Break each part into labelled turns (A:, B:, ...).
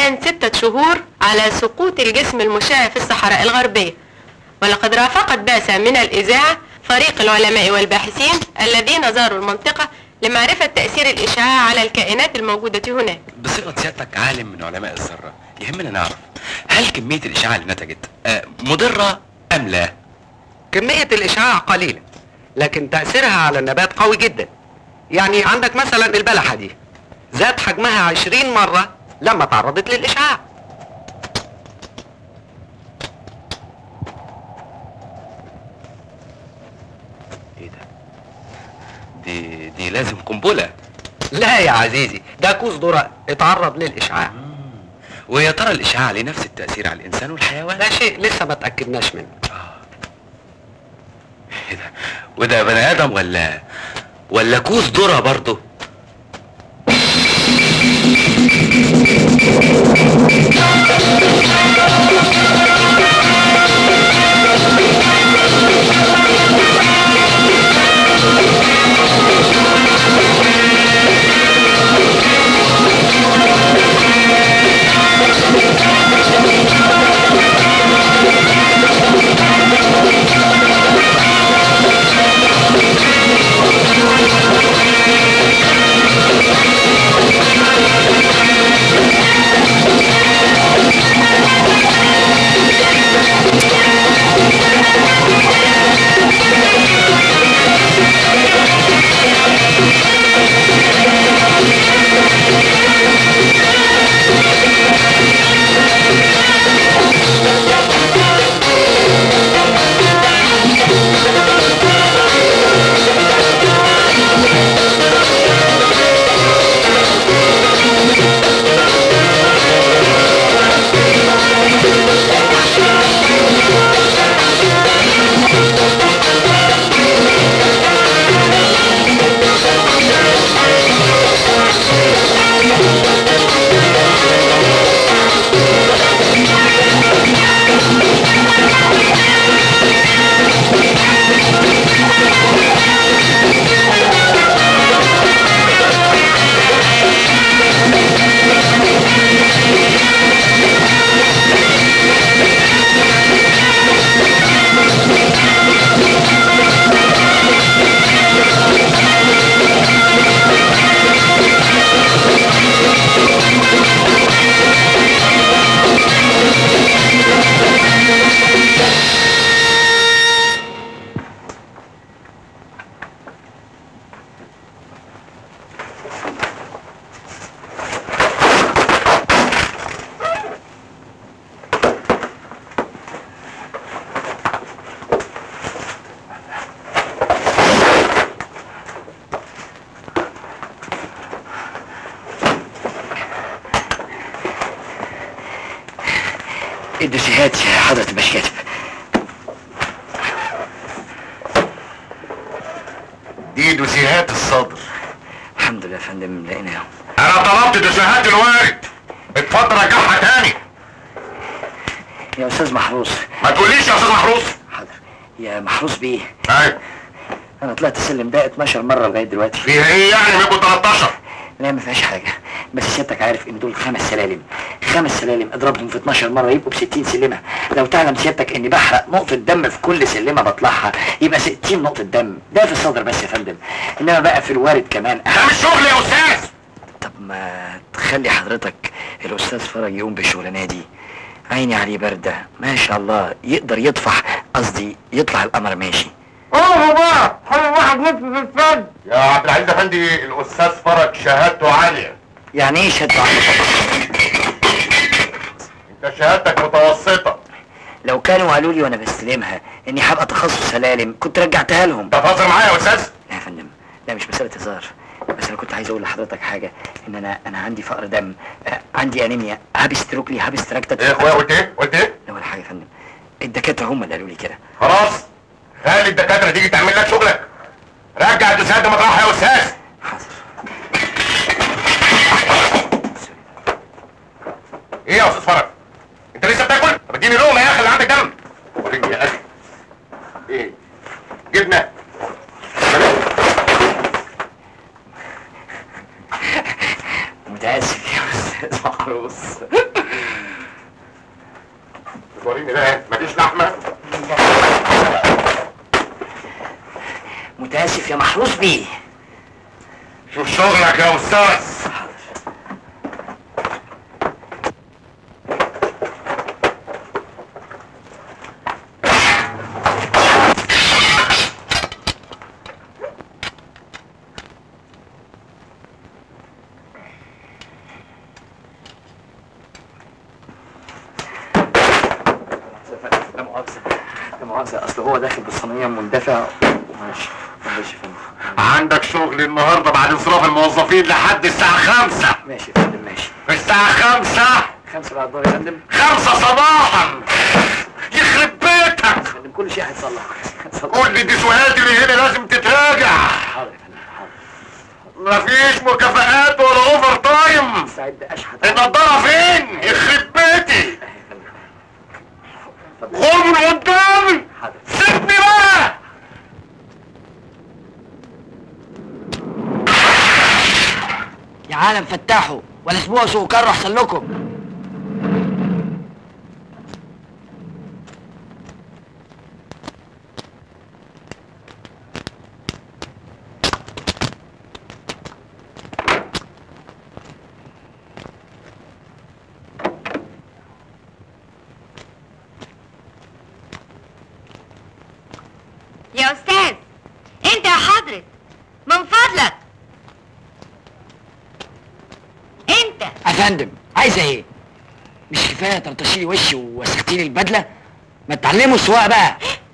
A: الآن ستة شهور على سقوط الجسم المشع في الصحراء الغربية ولقد رافقت بعثة من الإذاعة فريق العلماء والباحثين الذين زاروا المنطقة لمعرفة تأثير الإشعاع على الكائنات الموجودة هناك
B: بصيغه سيادتك عالم من علماء الذره يهمنا نعرف هل كميه الاشعاع اللي نتجت آه، مضره ام لا
C: كمية الإشعاع قليلة لكن تأثيرها على النبات قوي جدا يعني عندك مثلا البلحة دي زاد حجمها عشرين مرة لما تعرضت للإشعاع
B: ايه ده دي دي لازم قنبله
C: لا يا عزيزي ده كوز ذرة اتعرض للإشعاع
B: ويا ترى الاشعاع ليه نفس التاثير على الانسان والحيوان
C: ده شيء لسه ما تأكدناش منه
B: ايه ده وده بني ادم ولا ولا كوز ذره برضه
D: الدوسيهات يا حضرة الباشكاتب
E: دي دوسيهات الصدر
D: الحمد لله يا فندم لقيناهم
E: انا طلبت دوسيهات الوارد اتفضل رجعها تاني
D: يا استاذ محروس
E: ما تقوليش يا استاذ محروس
D: حاضر يا محروس بيه
E: ايوه
D: انا طلعت السلم ده 12 مره لغايه دلوقتي
E: فيها ايه يعني ما يبقوا 13
D: لا ما فيهاش حاجه بس سيادتك عارف ان دول خمس سلالم خمس سلالم اضربهم في 12 مره يبقوا ب 60 سلمه لو تعلم سيادتك اني بحرق نقطه دم في كل سلمه بطلعها يبقى 60 نقطه دم ده في الصدر بس يا فندم انما بقى في الوارد كمان
E: ده مش شغل يا استاذ
D: طب ما تخلي حضرتك الاستاذ فرج يقوم بالشغلانه دي عيني عليه بارده ما شاء الله يقدر يطفح قصدي يطلع القمر ماشي
E: اوه بقى حلو واحد نص في الفن يا عبد العزيز افندي الاستاذ فرج شهادته عاليه
D: يعني ايه شد
E: انت شهادتك متوسطه
D: لو كانوا قالوا لي وانا بستلمها اني هبقى تخصص سلالم كنت رجعتها لهم
E: انت بتهزر معايا يا استاذ
D: لا يا فندم لا مش مساله هزار بس انا كنت عايز اقول لحضرتك حاجه ان انا انا عندي فقر دم آه، عندي انيميا هابستروكلي هابستراكتد
E: ايه يا اخويا قلت ايه قلت ايه
D: لا ولا حاجه يا فندم الدكاتره هم اللي قالوا لي كده
E: خلاص خلي الدكاتره تيجي تعمل لك شغلك رجع الدوسيات دي مطرحها يا استاذ
D: حاضر
E: ايه يا استاذ فرج انت لسه بتاكل طب اديني لقمه يا اخي اللي عندك دم وريني يا اخي ايه جبنه
D: متاسف يا استاذ محروس
E: وريني ده مفيش لحمه
D: متاسف يا محروس بيه
E: شوف شغلك يا استاذ
D: لا مؤاخذة لا مؤاخذة أصل هو داخل بالصينية مندفع ماشي معلش يا فندم
E: عندك شغل النهارده بعد انصراف الموظفين لحد الساعه خمسة
D: ماشي يا فندم ماشي
E: الساعه خمسة
D: خمسة بعد الظهر يا فندم
E: خمسة صباحا يخرب بيتك
D: يا فندم كل شيء هيتصلح هيتصلح.
E: كل الديسوهات اللي هنا لازم تتراجع
D: حاضر يا فندم حاضر
E: مفيش مكافآت ولا اوفر تايم
D: مستعد أشحت
E: النضارة فين؟ يخرب بيتي غور من قدامي
D: حاضر
E: سيبني بقى
D: يا عالم فتحوا ولا اسبوع سوكر احسن لكم
A: يا استاذ انت يا حضرة من فضلك انت
D: يا فندم عايزه ايه مش كفايه تلطشي وشي ووسختيلي البدله ما تتعلموا السواقه بقى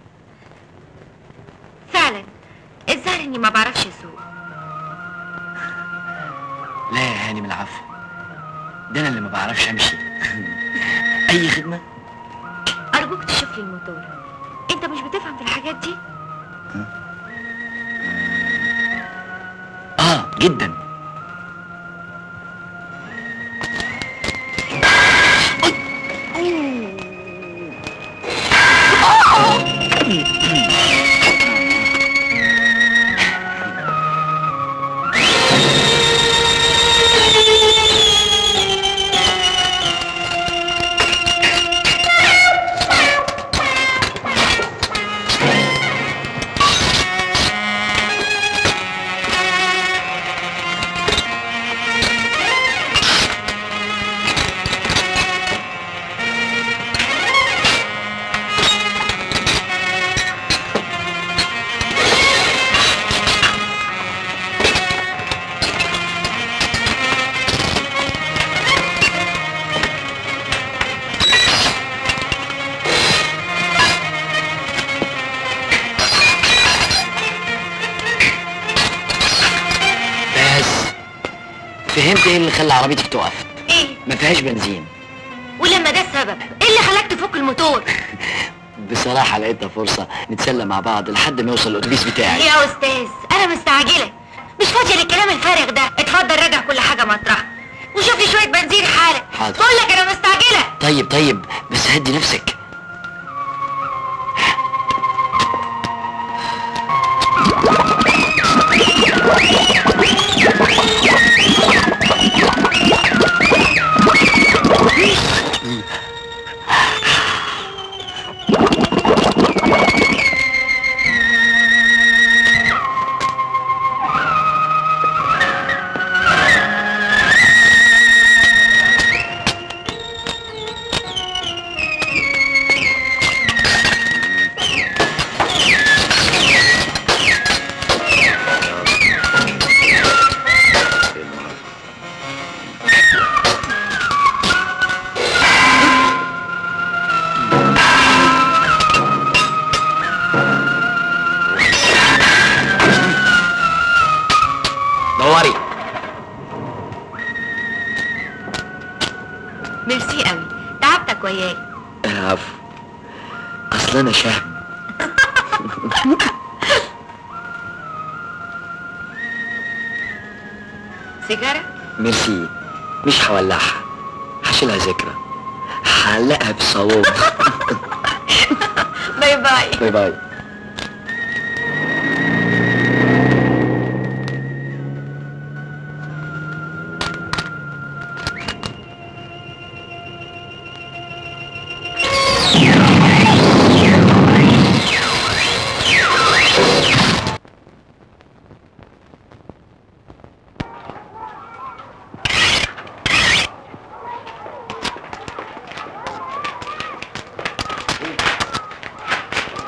A: فعلا الظاهر اني ما بعرفش اسوق
D: لا يا هاني من العفو ده انا اللي ما بعرفش امشي اي خدمه
A: ارجوك تشوف لي الموتور انت مش بتفهم في الحاجات دي
D: اه جدا بس فهمت ايه اللي خلى عربيتك تقف
A: ايه
D: ما فيهاش بنزين
A: ولما ده السبب ايه اللي خلاك تفك الموتور
D: بصراحة لقيتها فرصة نتسلى مع بعض لحد ما يوصل الأتوبيس بتاعي
A: يا استاذ انا مستعجله مش فاضيه للكلام الفارغ ده اتفضل راجع كل حاجه مطرحها وشوف لي شويه بنزين حالا
D: حاضر.
A: بقول لك انا مستعجله
D: طيب طيب بس هدي نفسك دوري
A: ميرسي قوي تعبتك وياي
D: عفو اصل انا شهم
A: سيجاره
D: ميرسي مش هولعها هشيلها ذكرى هعلقها بصواب
A: باي باي
D: باي باي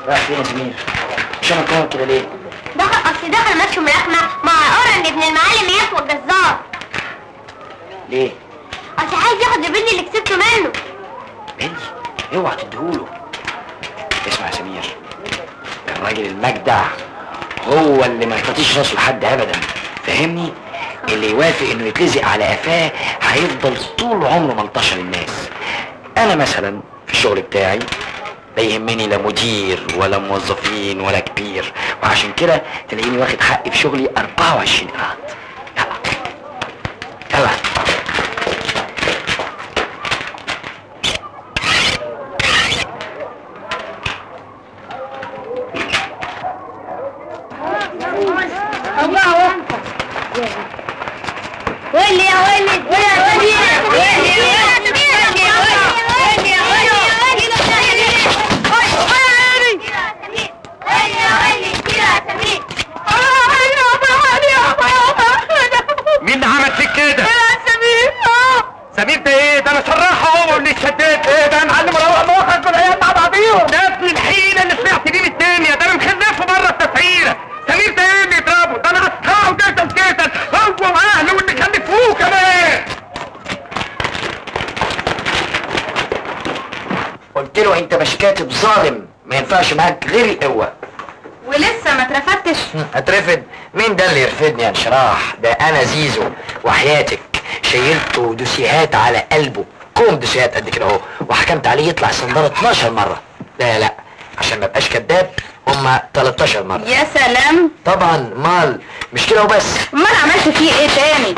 D: رايح فين يا سمير؟ مش انا مكون كده ليه؟
F: دخل اصل دخل ماتش ملاكمة مع اورن ابن المعلم يسوى الجزار
D: ليه؟
F: اصل عايز ياخد البن اللي كسبته منه
D: بني اوعى تديهوله اسمع يا سمير الراجل المجدع هو اللي ما يطيش راسه لحد ابدا فاهمني اللي يوافق انه يتلزق على قفاه هيفضل طول عمره ملطشه للناس انا مثلا في الشغل بتاعي لا يهمني لا مدير ولا موظفين ولا كبير وعشان كده تلاقيني واخد حقي في شغلي 24 قراط يلا يلا
F: ويلي يا ويلي ويلي يا ويلي ويلي يا
C: مين اللي عمل فيك كده؟ سمير سمير ده ايه؟ ده انا شراحه هو اللي شديت ايه ده يا معلم روح مخك والعيال مع بعضيهم ده ابن الحيله اللي سمعت بيه من الدنيا ده انا مخلفه بره التسعيره سمير ده ايه اللي يضربه؟ ده انا قطعه جدا جدا هو واهله واللي خلفوه كمان
D: قلت له انت مش كاتب ظالم ما ينفعش معاك غير القوه
A: ولسه ما اترفدتش
D: اترفد مين ده اللي يرفدني يا انشراح ده انا زيزو وحياتك شيلته دوسيهات على قلبه كوم دوسيهات قد كده اهو وحكمت عليه يطلع الصنداره 12 مره لا لا عشان ما ابقاش كذاب هما 13 مره
A: يا سلام
D: طبعا مال مش كده وبس
A: امال عملت فيه ايه تاني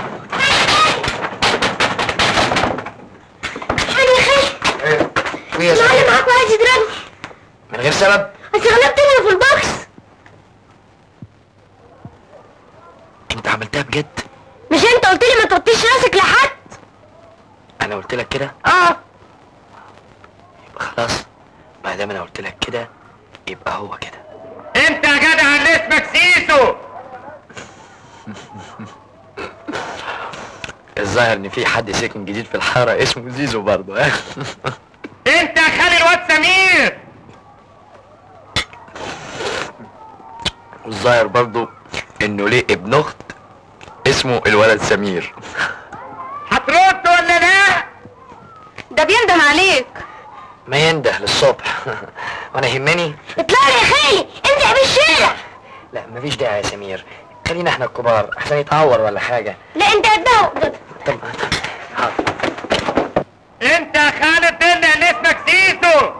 F: انا خايف
D: ايه ويا
F: المعلم
D: سلام
F: معاك وعايز يضربني
D: من غير سبب
F: بس غلبتني في البوكس
D: انت عملتها بجد
F: مش انت قلت لي ما توطيش راسك لحد
D: انا قلت لك كده
F: اه
D: يبقى خلاص ما دام انا قلت لك كده يبقى هو كده
C: انت يا جدع اللي اسمك سيسو
D: الظاهر ان في حد ساكن جديد في الحاره اسمه زيزو برضه
C: انت يا خالي الواد سمير
D: والظاهر برضه انه ليه ابن اخت اسمه الولد سمير
C: هترد ولا لا؟
A: ده بيندم عليك
D: ما ينده للصبح وانا يهمني
F: اطلع لي يا خالي انزع بالشارع
D: لا مفيش داعي يا سمير خلينا احنا الكبار احسن يتعور ولا حاجه
F: لا انت قدها وقدها
D: طب حاضر
C: انت يا خالد دلع اللي اسمك سيسو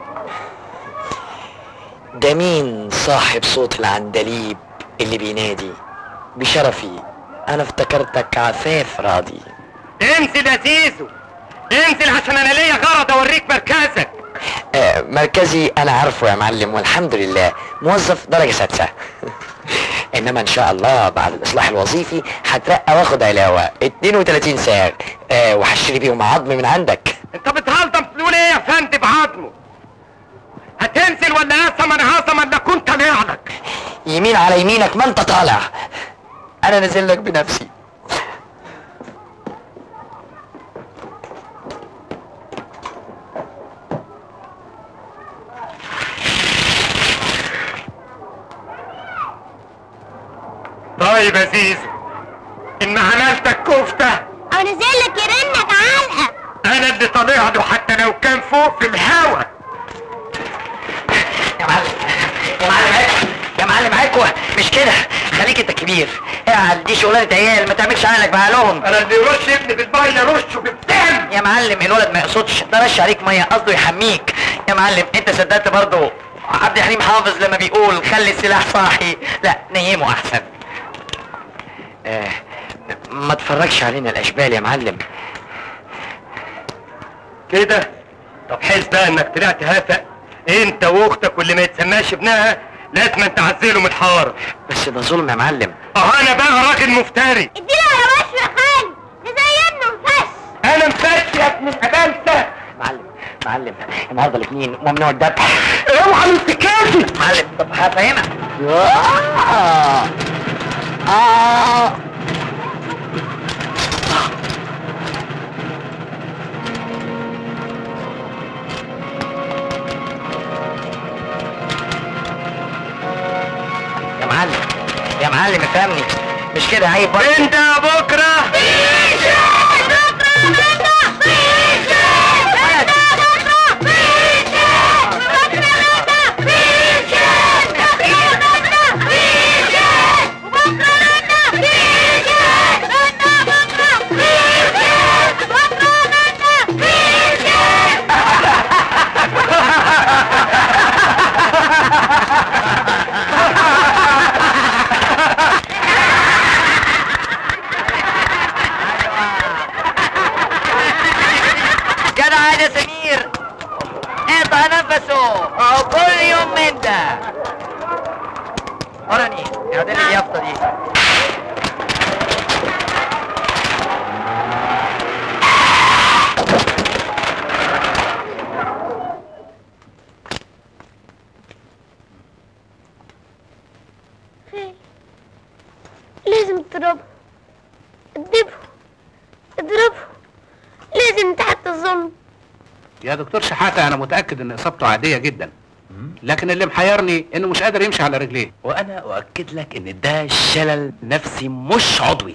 D: ده مين صاحب صوت العندليب اللي بينادي بشرفي انا افتكرتك عفاف راضي
C: انزل يا سيسو انزل عشان انا ليا غرض اوريك مركزك
D: آه مركزي انا عارفه يا معلم والحمد لله موظف درجه سادسه انما ان شاء الله بعد الاصلاح الوظيفي هترقى واخد علاوه 32 ساغ آه وهشتري بيهم عظم من عندك
C: انت بتهلطم تقول ايه يا فندم بعظمه هتنزل ولا قسما عظما لا كنت طالع لك
D: يمين على يمينك ما انت طالع انا نازل لك بنفسي
C: طيب يا زيزو ان عملتك كفته
F: او نزل لك يرنك علقه
C: انا اللي طالع له حتى لو كان فوق في الهوا
D: يا معلم يا معلم عكوة يا معلم عكوة مش كده خليك انت كبير اقعد دي شغلانة عيال ما تعملش عقلك بعقلهم
C: انا اللي يرش ابني بالميه رشه بالدم
D: يا معلم الولد ما يقصدش ده رش عليك ميه قصده يحميك يا معلم انت صدقت برضه عبد الحليم حافظ لما بيقول خلي السلاح صاحي لا نيمه احسن آه ما تفرجش علينا الاشبال يا معلم
C: كده طب حس بقى انك طلعت هافق انت واختك واللي ما يتسماش ابنها لازم انت تعزله من الحاره
D: بس ده ظلم يا معلم
C: اه انا بقى راجل مفتري
F: اديله على وشه يا خالي ده زي ابنه مفش
C: انا مفتري يا ابن الابلسه
D: معلم معلم النهارده الاثنين ممنوع الذبح
C: اوعى من سكاتي
D: معلم طب هفهمك آه. آه. معلم افهمني مش كده عيب برضه
C: انت بكره
D: جدع يا سمير اقطع نفسه اهو كل يوم من ده وراني يا دي اليافطه دي
F: خير لازم تضربه اضربه اضربه لازم تحت الظلم
G: يا دكتور شحاتة أنا متأكد إن إصابته عادية جدا لكن اللي محيرني إنه مش قادر يمشي على رجليه
B: وانا اؤكد لك ان ده شلل نفسي مش عضوي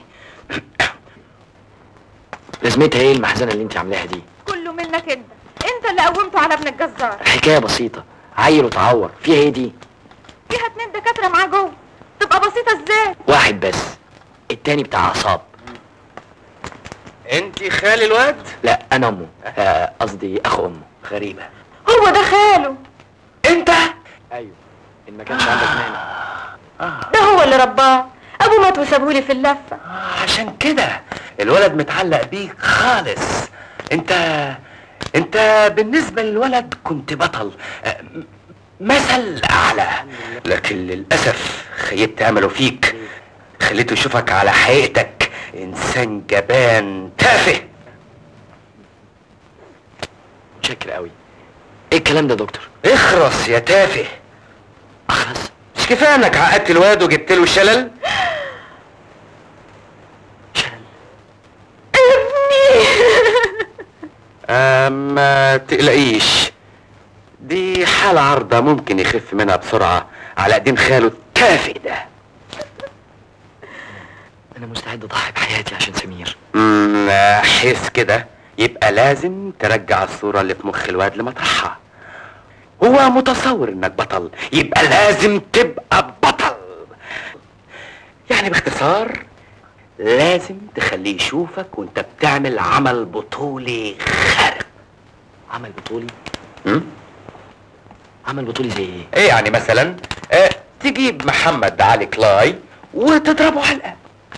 D: لازمتها ايه المحزنه اللي انت عاملاها دي
H: كله منك انت انت اللي قومته على ابن الجزار
D: الحكايه بسيطه عيل وتعور فيها ايه دي
H: فيها اتنين دكاتره معاه جوه تبقى بسيطه ازاي
D: واحد بس التاني بتاع اعصاب
B: انت خالي الواد
D: لا انا امه آه، قصدي اخو امه
B: غريبه
H: هو ده خاله
B: انت
D: ايوه ان ما كانش عندك مانع
H: ده هو اللي رباه ابوه مات وسابهولي في اللفه
B: عشان كده الولد متعلق بيك خالص انت انت بالنسبه للولد كنت بطل اه، م- مثل اعلى لكن للاسف خيبت امله فيك خليته يشوفك على حقيقتك انسان جبان تافه
D: متشكر قوي ايه الكلام ده يا دكتور
B: اخرس يا تافه
D: اخرس
B: مش كفايه انك عقدت الواد وجبت له شلل آه، ما تقلقيش دي حالة عارضة ممكن يخف منها بسرعة على قديم خاله التافه ده
D: انا مستعد اضحي بحياتي عشان سمير
B: مم، حس كده يبقى لازم ترجع الصورة اللي في مخ الواد لمطرحها هو متصور انك بطل يبقى لازم تبقى بطل يعني باختصار لازم تخليه يشوفك وانت بتعمل عمل بطولي خارق
D: عمل بطولي
B: مم؟
D: عمل بطولي زي ايه
B: ايه يعني مثلا اه تجيب محمد علي كلاي وتضربه علقه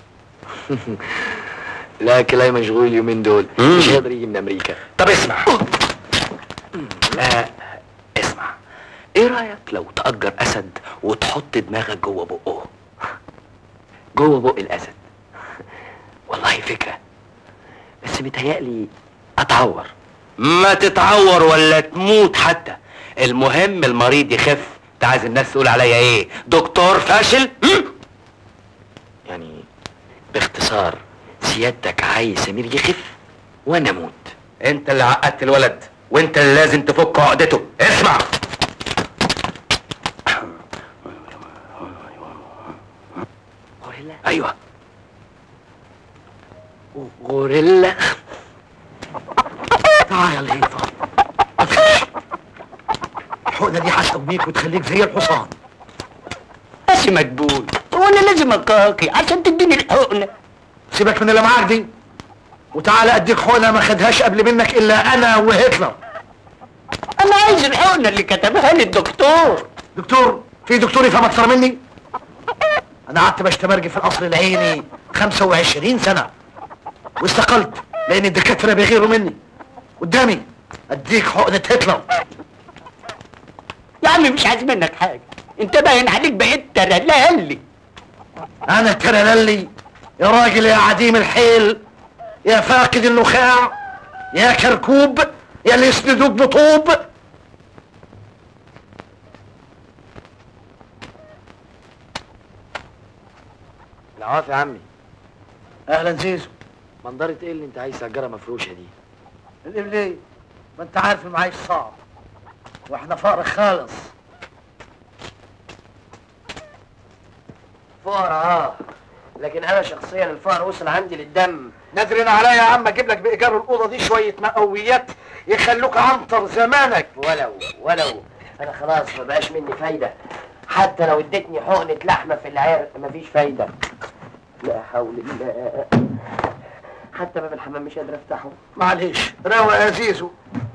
D: لا كلاي مشغول اليومين دول
B: مم.
D: مش هيقدر يجي من امريكا
B: طب اسمع لا اسمع ايه رايك لو تأجر اسد وتحط دماغك جوه بقه
D: جوه بق الاسد والله فكره بس متهيألي اتعور
B: ما تتعور ولا تموت حتى المهم المريض يخف انت عايز الناس تقول عليا ايه دكتور فاشل هم؟
D: يعني باختصار سيادتك عايز سمير يخف وانا اموت
B: انت اللي عقدت الولد وانت اللي لازم تفك عقدته اسمع
D: غوريلا
B: ايوه
D: غوريلا
C: تعال الهيفا ما تخافش الحقنة دي هتقويك وتخليك زي الحصان
G: بس مدبول وانا لازم اكاكي عشان تديني الحقنه
C: سيبك من اللي معاك دي وتعالى اديك حقنة ما خدهاش قبل منك الا انا وهتلر
G: انا عايز الحقنه اللي كتبها لي الدكتور
C: دكتور في دكتور يفهم اكتر مني انا قعدت بشتمرجي في القصر العيني 25 سنة واستقلت لان الدكاترة بيغيروا مني قدامي اديك حقنة هتلر
G: يا عم مش عايز منك حاجه انت باين عليك بقيت ترلالي
C: انا ترللي يا راجل يا عديم الحيل يا فاقد النخاع يا كركوب يا اللي يسندوك بطوب
D: العافية يا عمي
C: اهلا زيزو
D: منظرة ايه اللي انت عايز تأجرها مفروشة دي
C: ليه ما انت عارف المعيش صعب واحنا فقر خالص
D: الفقراء اه لكن انا شخصيا الفقر وصل عندي للدم
C: نادرين عليا يا عم اجيب لك بايجار الاوضه دي شويه مقويات يخلوك عنتر زمانك
D: ولو ولو انا خلاص ما بقاش مني فايده حتى لو اديتني حقنه لحمه في العرق مفيش فايده لا حول الله حتى باب الحمام مش قادر افتحه
C: معلش روق يا زيزو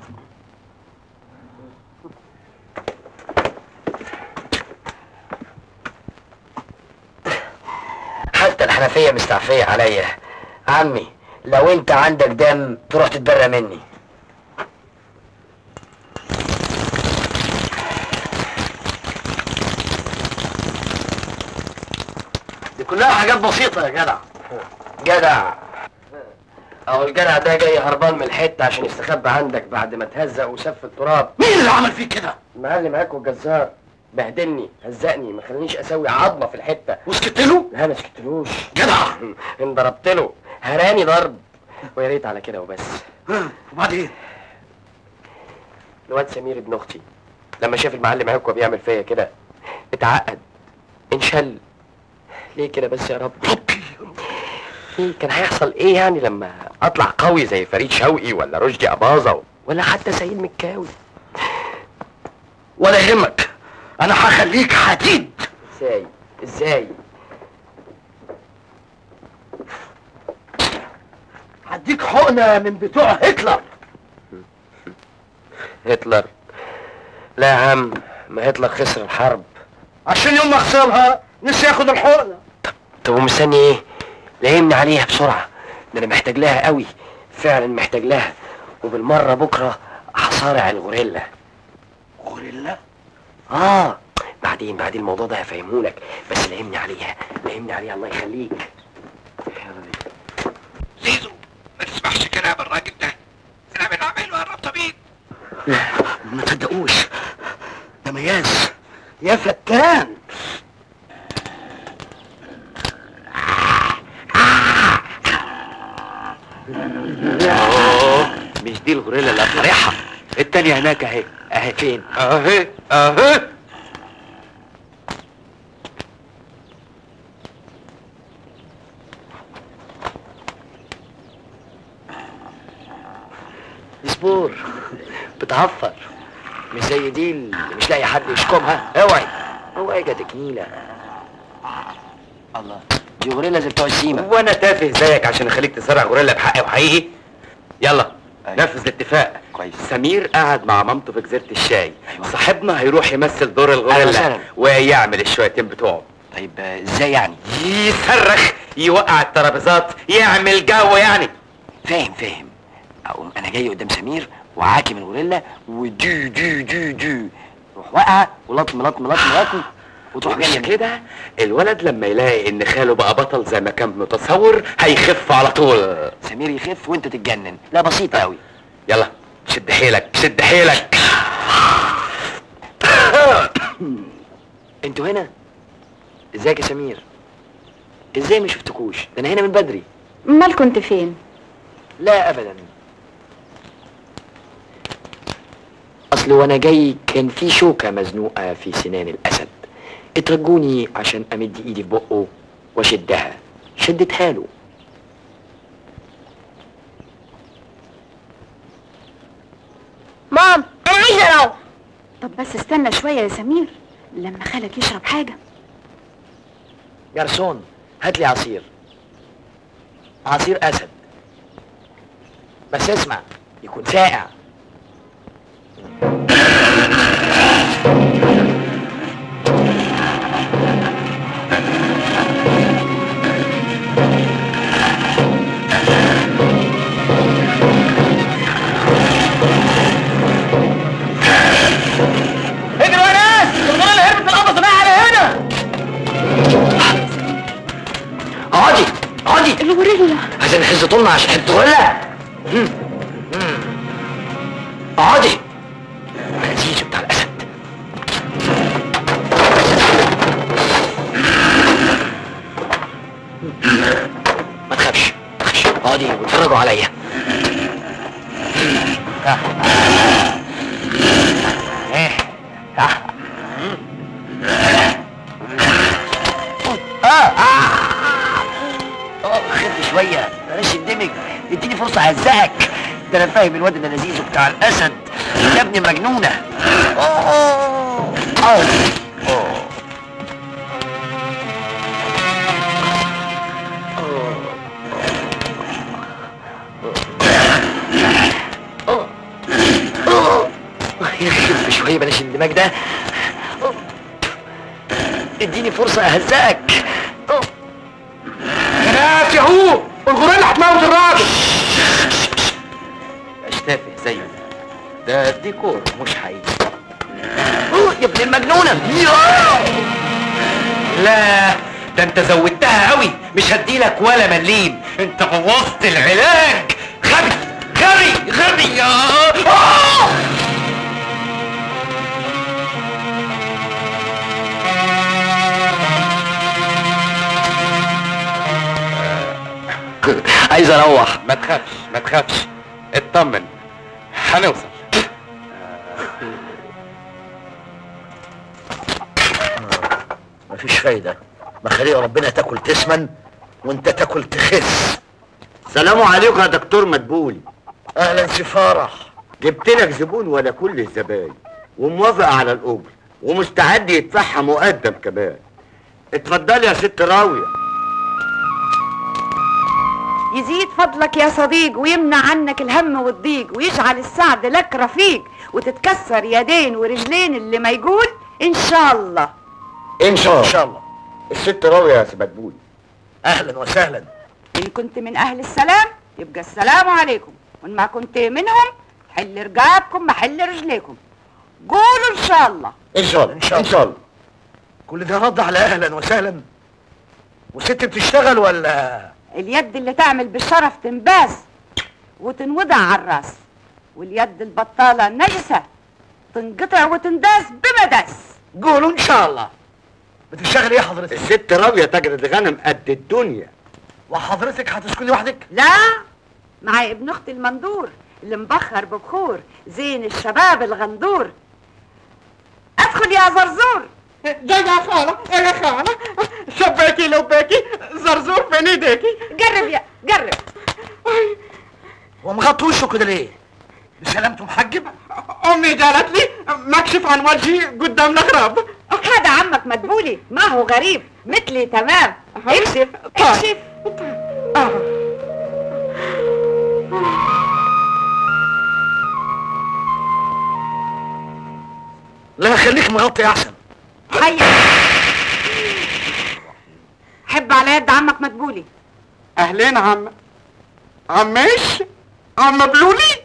D: حتى الحنفيه مستعفيه عليا عمي لو انت عندك دم تروح تتبرى مني
C: دي كلها حاجات بسيطه يا جدع
D: جدع اهو الجدع ده جاي هربان من الحته عشان يستخبى عندك بعد ما اتهزق وسف في التراب
C: مين اللي عمل فيك كده
D: المعلم هاكو الجزار بهدلني هزقني ما خلانيش اسوي عظمه في الحته
C: وسكت له
D: لا ما سكتلوش
C: جدع
D: انضربت له هراني ضرب ويا ريت على كده وبس
C: ها، وبعدين
D: الواد سمير ابن اختي لما شاف المعلم هاكو بيعمل فيا كده اتعقد انشل ليه كده بس يا رب ايه كان هيحصل ايه يعني لما اطلع قوي زي فريد شوقي ولا رشدي اباظه ولا حتى سيد مكاوي
C: ولا يهمك انا هخليك حديد
D: ازاي ازاي
C: هديك حقنه من بتوع هتلر
D: هتلر لا يا عم ما هتلر خسر الحرب
C: عشان يوم ما خسرها نسي ياخد الحقنه
D: طب ومستني ايه لهمني عليها بسرعه ده انا محتاج لها قوي فعلا محتاج لها وبالمره بكره هصارع الغوريلا
C: غوريلا
D: اه بعدين بعدين الموضوع ده هفهمهولك بس لهمني عليها لهمني عليها الله يخليك
G: زيزو ما تسمعش كلام الراجل ده اعمل عمل وقرب طبيب
C: ما تصدقوش ده مياس يا فتان
B: اوه مش دي الغوريلا اللي هطرحها التانية هناك اهي اهي فين اهي اهي
D: سبور بتعفر مش زي دي اللي مش لاقي حد يشكمها اوعي اوعي جاتك نيلة الله دي غوريلا زي بتوع السيما
B: وانا تافه زيك عشان اخليك تسرع غوريلا بحقي وحقيقي يلا نفذ الاتفاق
D: كويس
B: سمير قاعد مع مامته في جزيرة الشاي صاحبنا هيروح يمثل دور
D: أهلا
B: الغوريلا
D: وسهلا.
B: ويعمل الشويتين بتوعه
D: طيب آه، ازاي يعني
B: يصرخ يوقع الترابيزات يعمل جو يعني
D: فاهم فاهم اقوم انا جاي قدام سمير وعاكم الغوريلا ودو دو دو دو روح واقعه ولطم لطم لطم لطم وتروح
B: مش
D: جايه
B: كده الولد لما يلاقي ان خاله بقى بطل زي ما كان متصور هيخف على طول
D: سمير يخف وانت تتجنن لا بسيطه قوي
B: يلا شد حيلك شد حيلك
D: انتوا هنا ازيك يا سمير ازاي ما شفتكوش ده انا هنا من بدري
H: امال كنت فين
D: لا ابدا اصل وانا جاي كان في شوكه مزنوقه في سنان الاسد اترجوني عشان امد ايدي في بقه واشدها شدتها له
F: مام انا عايزه اروح
H: طب بس استنى شوية يا سمير لما خالك يشرب حاجة
D: جرسون هات لي عصير عصير اسد بس اسمع يكون ساقع
C: اجري يا ناس الغوريلا هربت من القفص بقى على هنا
D: اقعدي اقعدي
H: الغوريلا
D: عشان نحس طولنا عشان حته ولا اقعدي العزيز بتاع الاسد ما تخافش ما تخافش اقعدي واتفرجوا عليا ها. ها. ها. ده انا فاهم الواد اللي لذيذ بتاع الاسد يا ابني مجنونه أوه. أوه. أوه. أوه. أوه. يا اخي خف شويه بلاش اندماج ده أوه. اديني فرصه اهزقك أوه.
C: يا ناس يهو الغوريلا هتموت الراجل
D: مش تافه زيه ده ديكور مش حقيقي أوه، يا ابن المجنونه
B: لا ده انت زودتها قوي مش هديلك ولا مليم انت بوظت العلاج غبي غبي غبي يا آه!
D: عايز اروح
B: ما تخافش ما تخافش اطمن هنوصل
D: مفيش فايده مخاليق ربنا تاكل تسمن وانت تاكل تخس
I: سلام عليكم يا دكتور مدبولي
D: اهلا سي فرح
I: جبت لك زبون ولا كل الزباين وموافق على الاجر ومستعد يدفعها مقدم كمان اتفضلي يا ست راويه
H: يزيد فضلك يا صديق ويمنع عنك الهم والضيق ويجعل السعد لك رفيق وتتكسر يدين ورجلين اللي ما يقول ان شاء الله
I: ان شاء
D: ان
I: الله
D: شاء الله
I: الست راويه يا سي مدبولي
D: اهلا وسهلا
H: ان كنت من اهل السلام يبقى السلام عليكم وان ما كنت منهم حل رقابكم محل رجليكم قولوا ان شاء الله
I: ان شاء الله
D: إن شاء
I: ان شاء الله
D: كل ده رد على اهلا وسهلا وست بتشتغل ولا
H: اليد اللي تعمل بالشرف تنباس وتنوضع على الراس واليد البطالة نجسة تنقطع وتنداس بمداس
D: قولوا ان شاء الله بتشتغل ايه حضرتك
I: الست راويه تجرد غنم قد الدنيا
D: وحضرتك هتسكني وحدك
H: لا معي ابن اختي المندور اللي مبخر ببخور زين الشباب الغندور ادخل يا زرزور
C: ده يا خالة يا خالة شباكي لباكي زرزور فين ايديكي
H: قرب يا قرب
D: هو مغطي وشه كده ليه بسلامته محجب
C: امي قالت لي مكشف عن وجهي قدام الاغراب
H: هذا عمك مدبولي ما هو غريب مثلي تمام اكشف اكشف
D: لا خليك مغطي احسن
H: هيا حب على يد عمك مدبولي
C: اهلين عم عمش عم بلولي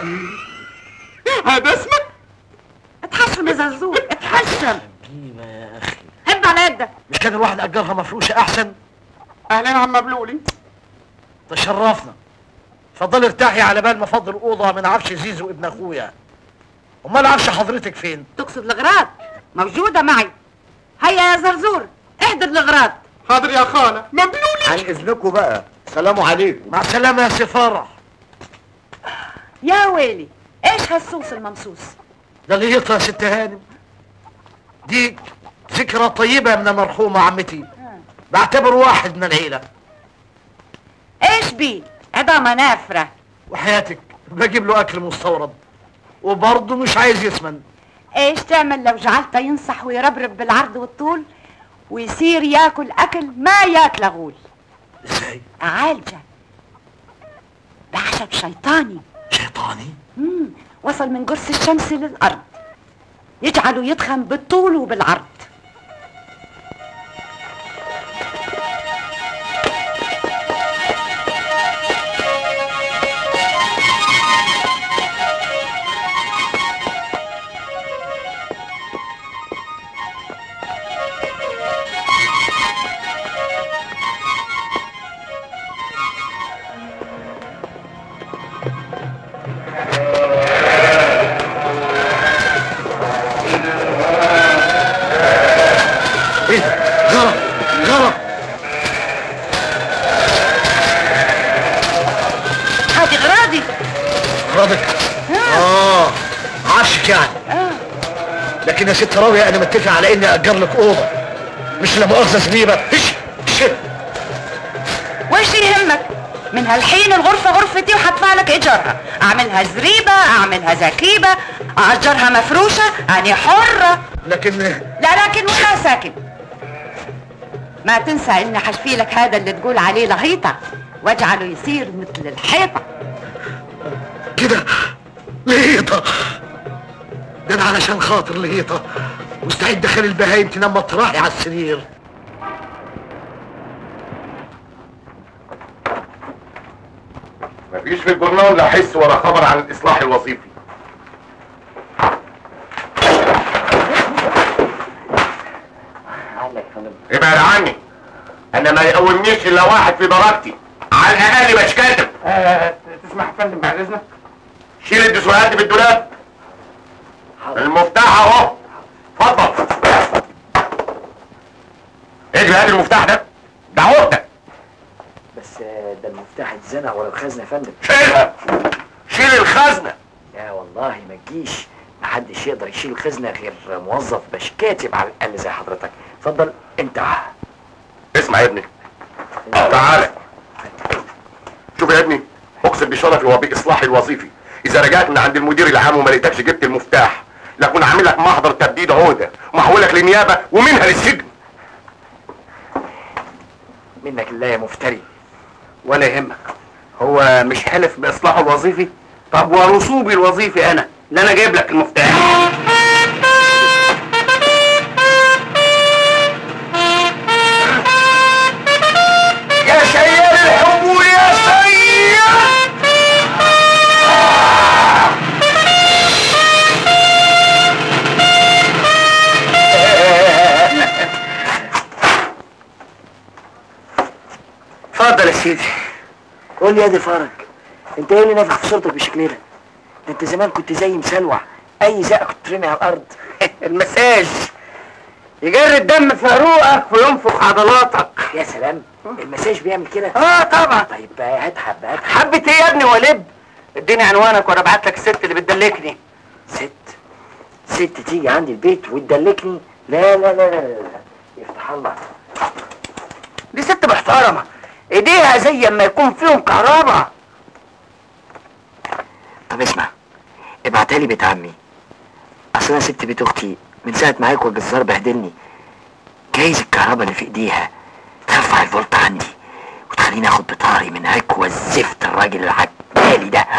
C: هذا اسمك
H: اتحشم يا زرزور اتحشم
D: قيمة يا اخي
H: حب على يدك
D: مش كان الواحد اجرها مفروشه احسن
C: اهلين عم بلولي
D: تشرفنا اتفضلي ارتاحي على بال ما افضل اوضه من عفش زيزو ابن اخويا امال عفش حضرتك فين
H: تقصد الاغراض موجودة معي هيا يا زرزور احضر الاغراض
C: حاضر يا خالة مبلولي
I: عن اذنكم بقى سلام عليكم
D: مع السلامه يا سي فرح
H: يا ويلي ايش هالصوص الممصوص
D: ده اللي يطلع يا ست هانم دي ذكرى طيبه من المرحومه عمتي بعتبر واحد من العيله
H: ايش بيه عظامة نافرة
D: وحياتك بجيب له اكل مستورد وبرضه مش عايز يسمن
H: ايش تعمل لو جعلته ينصح ويربرب بالعرض والطول ويصير ياكل اكل ما ياكله غول
D: ازاي
H: عالجة بعشب شيطاني
D: شيطاني
H: مم. وصل من قرص الشمس للأرض يجعله يتخن بالطول وبالعرض
D: ايه ده غلط غلط
H: هذه غراضي
D: غلطك اه عشك يعني لكن يا ست راوية انا متفق على اني اجر لك اوضه مش لا مؤاخذه زبيبه هش هش
H: وش يهمك من هالحين الغرفة غرفتي وهدفع لك ايجارها اعملها زريبة اعملها زكيبة اجرها مفروشة انا حرة
C: لكن
H: لا لكن ولا ساكن ما تنسى اني حشفي لك هذا اللي تقول عليه لهيطة واجعله يصير مثل الحيطة
C: كده لهيطة ده انا علشان خاطر لهيطة مستعد اخلي البهايم تنام مطرحي على السرير
E: مفيش في الجورنال لا حس ولا خبر عن الاصلاح الوظيفي
D: عندك يا فندم
E: ابعد عني انا ما يقومنيش الا واحد في درجتي على الاقل مش كاتب
G: تسمح يا فندم بعد اذنك
E: شيل الدسوهات في الدولاب المفتاح اهو اتفضل اجري هات المفتاح ده ده عقدة
D: بس آه، ده المفتاح اتزنق ورا الخزنه يا فندم
E: شيلها شيل الخزنة
D: يا والله ما تجيش محدش يقدر يشيل الخزنه غير موظف باش كاتب على الاقل زي حضرتك اتفضل انت
E: اسمع يا ابني تعالى شوف يا ابني اقسم بشرفي وباصلاحي الوظيفي اذا رجعت من عند المدير العام وما لقيتكش جبت المفتاح لكن عامل لك محضر تبديد عقده ومحولك للنيابه ومنها للسجن
D: منك الله يا مفتري
G: ولا يهمك هو مش حلف باصلاحه الوظيفي طب ورسوبي الوظيفي انا اللي انا جايب لك المفتاح
E: يا سيد الحب يا سيد
D: اتفضل يا سيدي قول لي يا دي فرج انت ايه اللي نافخ في صورتك بالشكل ده؟ ده انت زمان كنت زي مسلوع اي زقه كنت ترمي على الارض
G: المساج يجري الدم في عروقك وينفخ عضلاتك
D: يا سلام المساج بيعمل كده
G: اه طبعا
D: طيب بقى هات حبه هات
G: حبة ايه يا ابني ولب اديني عنوانك وانا ابعت لك الست اللي بتدلكني
D: ست ست تيجي عندي البيت وتدلكني لا لا لا لا لا, لا. يفتح الله
G: دي ست محترمة ايديها زي ما يكون فيهم كهرباء
D: طب اسمع ابعتها لي بيت عمي اصل انا سبت بيت اختي من ساعه ما هيك والجزار بهدلني جايز الكهرباء اللي في ايديها ترفع الفولت عندي وتخليني اخد بطاري من هكوى الزفت الراجل العجالي ده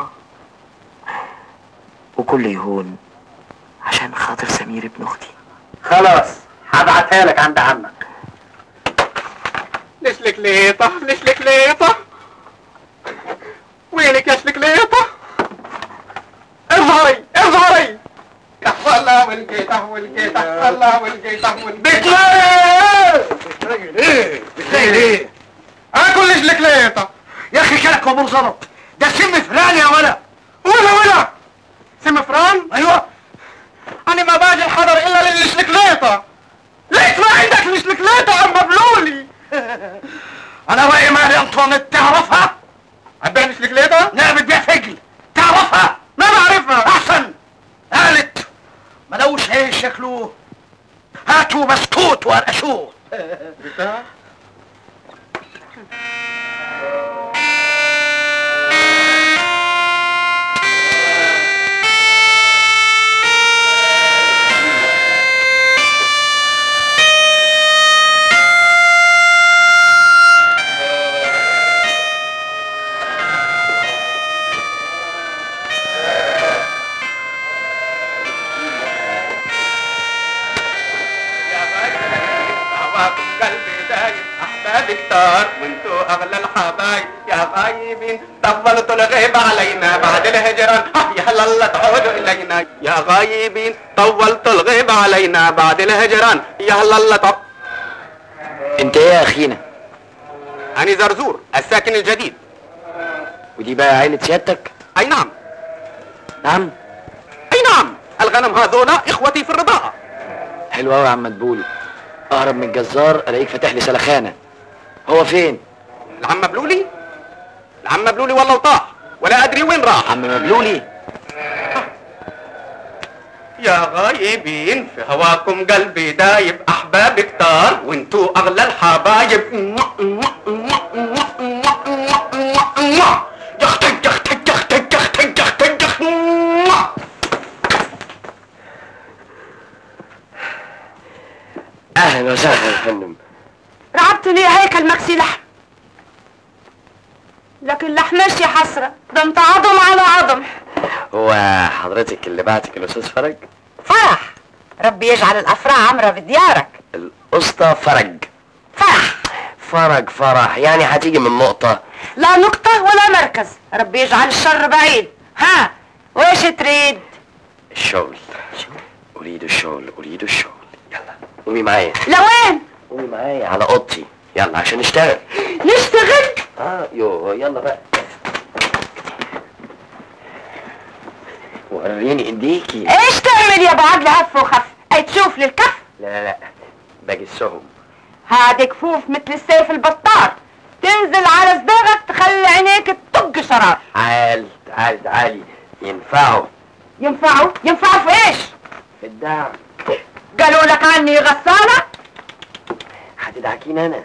D: وكل يهون عشان خاطر سمير ابن اختي
G: خلاص هبعتها لك عند عمك ليش لك ليطة ليش لك ليطة وينك يا شلكليطة اظهري اظهري يا والله والقيطة والقيطة والله والقيطة والقيطة
C: بتلاقي ليه؟ بتلاقي ليه؟
G: اكل ليش لك ليطة
C: يا اخي كلك مامور زلط ده سم فلان يا ولا
G: ولا ولا سم فران
C: ايوه
G: انا ما باجي الحضر الا للشلكليطة ليش ما عندك الشلكليطة عم مبلولي
C: انا واقي مالي انطوانيت تعرفها؟
G: عباني شلكليطة
C: لا بتبيع فجل تعرفها؟
G: ما بعرفها
C: احسن قالت ملوش ايه شكله هاتوا بسكوت وقرقشوه
G: هواكم قلبي دايب احبابي كتار وانتو اغلى الحبايب يا غايبين طولتوا الغيب علينا بعد الهجران آه يا هلا تعودوا الينا يا غايبين طولتوا الغيب علينا بعد الهجران يا هلا تع...
D: انت ايه يا اخينا
G: أنا زرزور الساكن الجديد
D: ودي بقى عيلة سيادتك
G: أي نعم
D: نعم
G: أي نعم الغنم هذولا إخوتي في الرضاعة
D: حلو قوي يا عم مدبولي اهرب من الجزار الاقيك فاتح لي سلخانه هو فين
G: العم مبلولي العم مبلولي والله وطاح ولا أدري وين راح
D: عم مبلولي
G: يا غايبين في هواكم قلبي دايب احبابي كتار وانتو اغلى الحبايب
C: اهلا وسهلا يا فندم
H: رعبتني هيكل مكسي لحم لكن لحمش يا حسرة ده انت عظم على عظم
C: هو حضرتك اللي بعتك الاستاذ فرج
H: فرح ربي يجعل الافراح عمرة بديارك
C: الاسطى فرج
H: فرح
C: فرج فرح يعني هتيجي من نقطة
H: لا نقطة ولا مركز ربي يجعل الشر بعيد ها ويش تريد
C: الشغل اريد الشغل اريد الشغل يلا قومي معايا
H: لوين
C: قومي معايا على اوضتي يلا عشان نشتغل
H: نشتغل
C: اه يو يلا بقى وريني ايديكي
H: ايش تعمل يا ابو عدل هف وخف اي تشوف للكف
C: لا لا لا بجسهم
H: هادي كفوف مثل السيف البطار تنزل على صداغك تخلي عينيك تطق شرار
C: تعال تعال تعالي ينفعوا
H: ينفعوا ينفعوا في ايش
C: في الدعم
H: قالوا لك عني غسالة
C: هتدعكين انا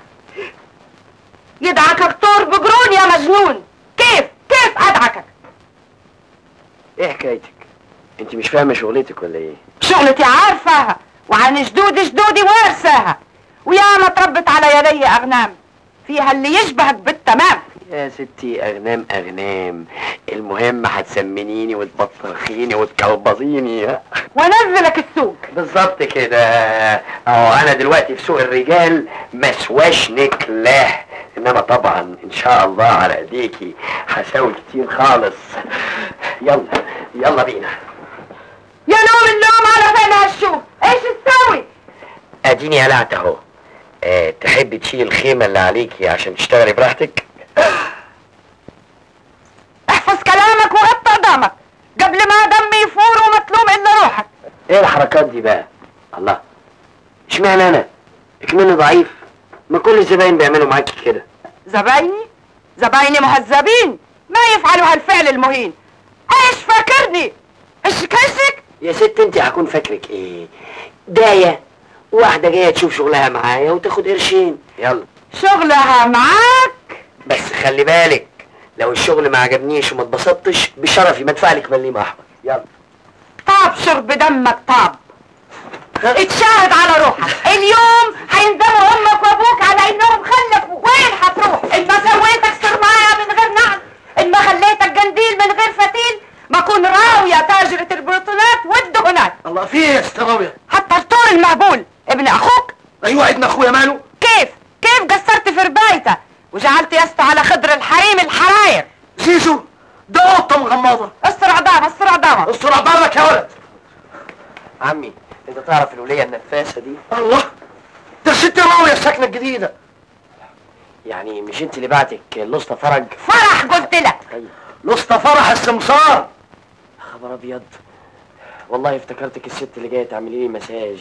H: يدعكك طور بقرون يا مجنون كيف كيف ادعكك
C: ايه حكايتك انت مش فاهمه شغلتك ولا ايه
H: شغلتي عارفاها وعن جدود جدودي وارثاها ويا ما تربت على يدي اغنام فيها اللي يشبهك بالتمام
C: يا ستي اغنام اغنام المهم هتسمنيني وتبطرخيني وتكلبظيني
H: وانزلك السوق
C: بالظبط كده اهو انا دلوقتي في سوق الرجال مسواش نكله انما طبعا ان شاء الله على ايديكي هساوي كتير خالص يلا يلا بينا
H: يا نوم النوم على فين هالشوف ايش تسوي
C: اديني قلعت اهو أه تحبي تشيل الخيمه اللي عليكي عشان تشتغلي براحتك
H: احفظ كلامك وغطى دمك قبل ما دمي يفور وما تلوم الا روحك
C: ايه الحركات دي بقى الله اشمعنى انا اكمني ضعيف ما كل الزباين بيعملوا معاكي كده
H: زبايني زبايني مهذبين ما يفعلوا هالفعل المهين ايش فاكرني ايش كشك
C: يا ست انت هكون فاكرك ايه داية واحدة جاية تشوف شغلها معايا وتاخد قرشين يلا
H: شغلها معاك
C: بس خلي بالك لو الشغل ما عجبنيش وما اتبسطتش بشرفي مدفع لك مليم احمر يلا
H: طاب شرب دمك طاب اتشاهد على روحك اليوم هيندموا امك وابوك على انهم خلفوا وين هتروح ان ما سويتك سرمايه من غير نعل ان ما خليتك جنديل من غير فتيل ما كون راويه تاجرة البروتونات والدهونات
D: الله في ايه يا ست راوية
H: حتى الطور المهبول ابن اخوك
D: ايوه ابن اخويا ماله
H: كيف كيف قصرت في ربايته وجعلت يسطو على خضر الحريم الحراير
D: زيزو ده قطة مغمضة
H: استر عظام استر عظامك
D: استر عبارك يا ولد
C: عمي انت تعرف الولية النفاسة دي
D: الله ده ست راوية السكنة الجديدة
C: يعني مش انت اللي بعتك الاسطى فرج
H: فرح قلت لك
D: الاسطى فرح السمسار
C: خبر ابيض والله افتكرتك الست اللي جايه تعملي لي مساج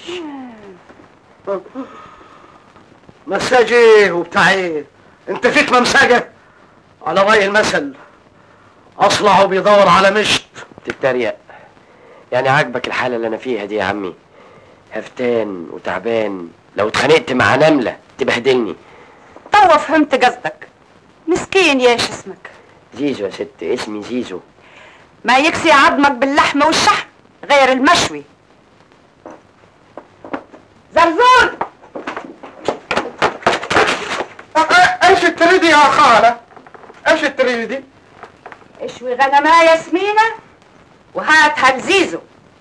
D: مساج ايه وبتاع ايه انت فيك ممسجة على رأي المثل اصلع وبيدور على مشط
C: تتريق يعني عاجبك الحالة اللي انا فيها دي يا عمي هفتان وتعبان لو اتخانقت مع نملة تبهدلني
H: توا فهمت قصدك مسكين ياش اسمك
C: زيزو يا ست اسمي زيزو
H: ما يكسي عظمك باللحم والشحم غير المشوي زرزور
E: ايش تريدي يا خالة ايش تريدي
H: اشوي غنماية ياسمينة وهاتها لزيزو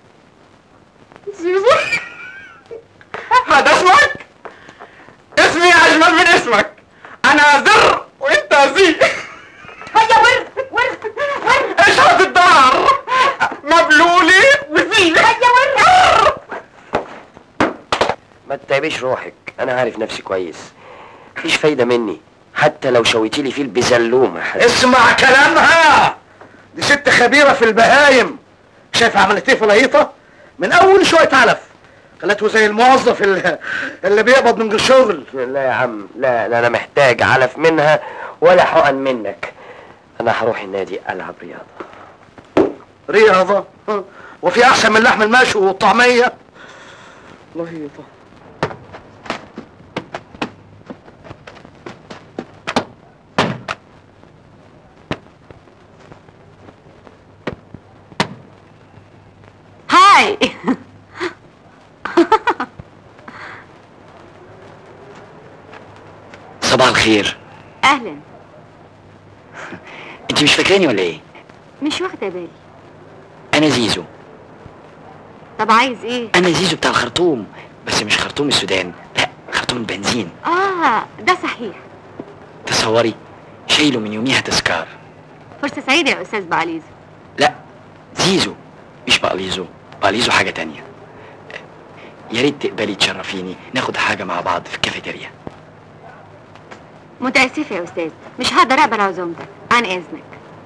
E: زيزو هذا اسمك اسمي اجمل من اسمك انا زر وانت زي
H: هيا ور ور ور
E: ايش هذا الدار مبلولي وزي
H: هيا ور
C: ما تتعبيش روحك انا عارف نفسي كويس مفيش فايدة مني حتى لو شويتي لي فيه البزلومة
D: اسمع كلامها دي ست خبيرة في البهايم شايف عملت ايه في الهيطة من اول شوية علف خلته زي الموظف اللي, اللي بيقبض من غير شغل
C: لا يا عم لا لا انا محتاج علف منها ولا حقن منك انا هروح النادي العب رياضة
D: رياضة ها. وفي احسن من لحم المشوي والطعمية لهيطة
H: هاي
D: الخير
H: اهلا
D: انت مش فاكراني ولا ايه
H: مش واخده بالي
D: انا زيزو
H: طب عايز ايه
D: انا زيزو بتاع الخرطوم بس مش خرطوم السودان لا خرطوم البنزين
H: اه ده صحيح
D: تصوري شايله من يوميها تذكار
H: فرصه سعيده يا استاذ بعليزو
D: لا زيزو مش بقليزو بقليزو حاجة تانية يا ريت تقبلي تشرفيني ناخد حاجة مع بعض في الكافيتيريا
H: متاسفه يا استاذ مش هقدر اقبل عزومتك عن اذنك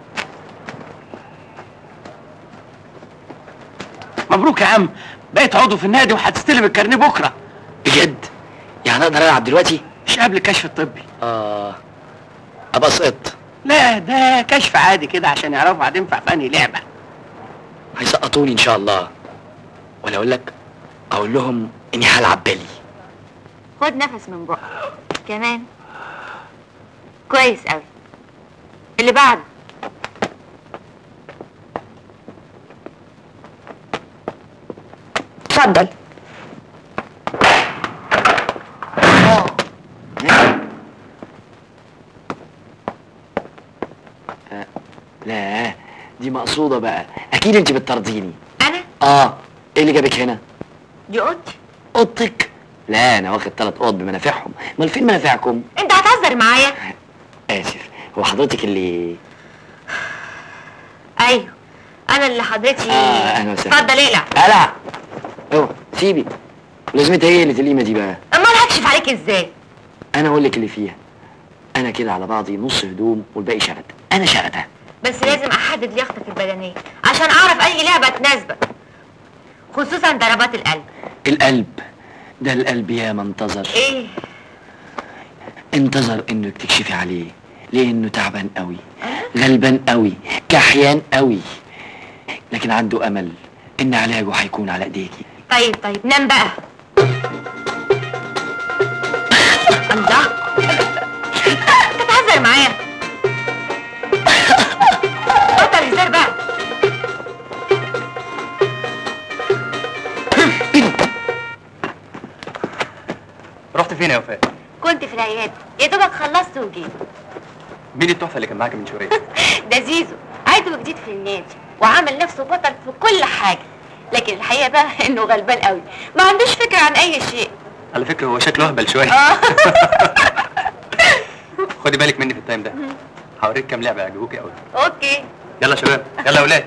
C: مبروك يا عم بقيت عضو في النادي وهتستلم الكارنيه بكره
D: بجد يعني اقدر العب دلوقتي
C: مش قبل الكشف الطبي
D: اه ابقى سقطت
C: لا ده كشف عادي كده عشان يعرفوا هتنفع في انهي لعبه
D: هيسقطوني ان شاء الله ولا اقول لك اقول لهم اني هلعب بالي
H: خد نفس من بقك كمان كويس قوي اللي بعده اتفضل
D: لا دي مقصودة بقى اكيد انت بتطرديني
H: انا
D: اه ايه اللي جابك هنا
H: دي اوضتي
D: اوضتك لا انا واخد ثلاث اوض بمنافعهم امال فين منافعكم
H: انت هتهزر معايا
D: اسف هو حضرتك اللي
H: ايوه انا اللي حضرتي
D: آه، أهلا وسهلا.
H: اتفضل اقلع
D: قلع اوه سيبي لازمتها ايه اللي تليمه دي بقى
H: امال هكشف عليك ازاي
D: انا اقول لك اللي فيها انا كده على بعضي نص هدوم والباقي شرد انا شردة
H: بس لازم احدد لياقتك البدنيه عشان اعرف اي لعبه تناسبك خصوصا ضربات القلب
D: القلب ده القلب يا ما انتظر
H: ايه
D: انتظر انك تكشفي عليه لانه تعبان قوي غلبان قوي كحيان قوي لكن عنده امل ان علاجه هيكون على ايديكي
H: طيب طيب نام بقى الله انت بتهزر معايا بطل هزار بقى
G: رحت فين يا وفاء؟
H: كنت في العياده يا دوبك خلصت وجيت
G: مين التحفه اللي كان معاك من شويه؟
H: ده زيزو عايزه جديد في النادي وعمل نفسه بطل في كل حاجه لكن الحقيقه بقى انه غلبان قوي ما عندوش فكره عن اي شيء
G: على فكره هو شكله اهبل شويه
H: اه
G: خدي بالك مني في التايم ده هوريك كام لعبه يعجبوكي قوي
H: اوكي
G: يلا يا شباب يلا يا ولاد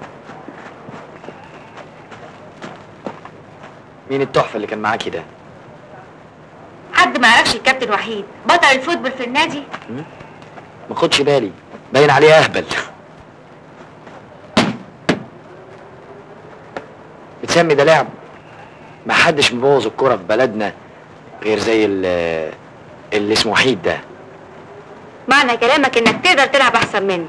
D: مين التحفه اللي كان معاكي ده
H: حد ما يعرفش الكابتن وحيد بطل الفوتبول في النادي
D: ما خدش بالي باين عليه اهبل بتسمي ده لعب ما حدش مبوظ الكرة في بلدنا غير زي ال- اللي اسمه وحيد ده
H: معنى كلامك انك تقدر تلعب احسن منه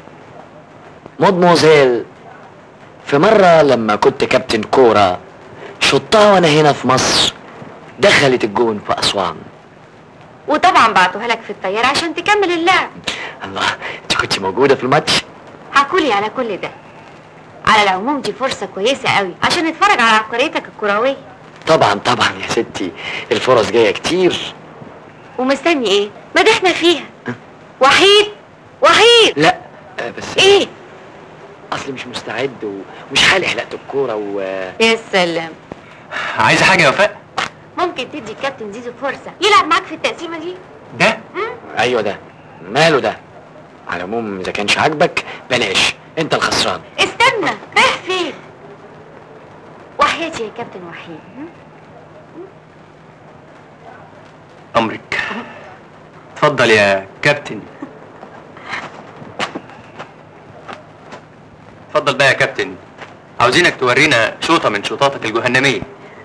D: مدموزيل في مرة لما كنت كابتن كورة شطها وانا هنا في مصر دخلت الجون في اسوان
H: وطبعا بعتوها لك في الطياره عشان تكمل اللعب
D: الله انت كنت موجودة في الماتش
H: حكولي على كل ده على العموم دي فرصه كويسه قوي عشان نتفرج على عبقريتك الكرويه
D: طبعا طبعا يا ستي الفرص جاية كتير
H: ومستني ايه ما ده احنا فيها وحيد وحيد
D: لا آه، بس
H: ايه
D: اصلي مش مستعد ومش حالي حلقة الكورة و
H: يا سلام
G: عايزه حاجه يا وفاء؟
H: ممكن تدي الكابتن زيزو فرصه يلعب معاك في التقسيمه دي
G: ده
D: ايوه ده ماله ده على العموم اذا كانش عاجبك بلاش انت الخسران
H: استنى رايح فين وحياتي يا كابتن وحيد م?
G: امرك اتفضل يا كابتن اتفضل بقى يا كابتن عاوزينك تورينا شوطه من شوطاتك الجهنميه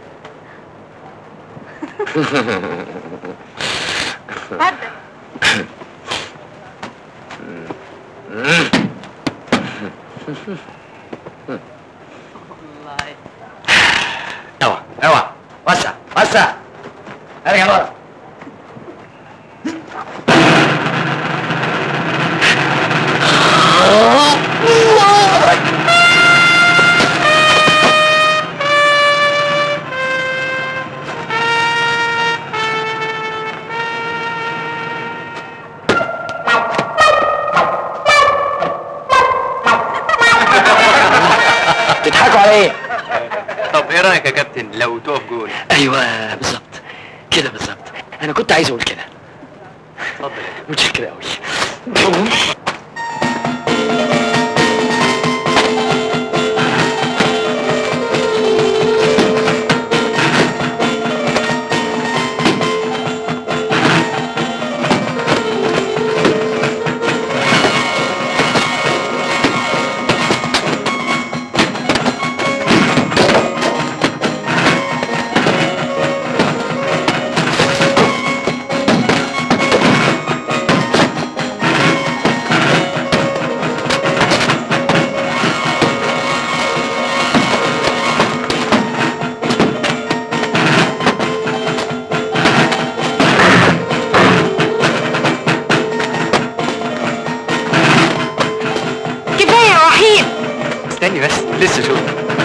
H: اتفضل
D: اوعى اوعى وسع وسع ارجع لورا
C: طب ايه رايك يا كابتن لو تقف جول
D: ايوه بالظبط كده بالظبط انا كنت عايز اقول كده
C: اتفضل يا
D: متشكر قوي
H: كفايه يا وحيد
C: استني بس لسه شوف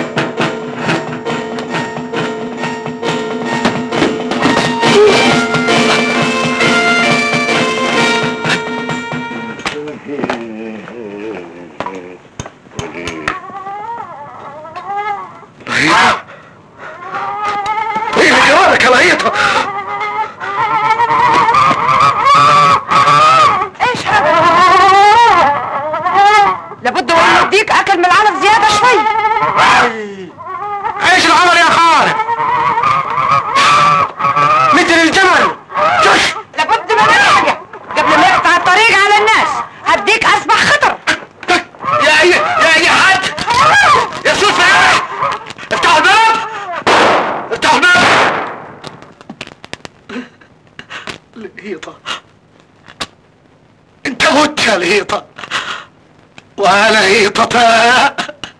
D: ايه اللي جرالك يا لهيطه
H: ايش هذا لابد وان نديك اكل من العلف زياده شوي
C: ايش العمل يا خالد مثل الجمل جش
H: لابد من حاجه قبل ما يقطع الطريق على الناس هديك اصبح خطر
C: يا يا يا حد يا سوسة افتحوا الباب افتحوا الباب
D: الهيطه انت مت يا الهيطه وانا هيطه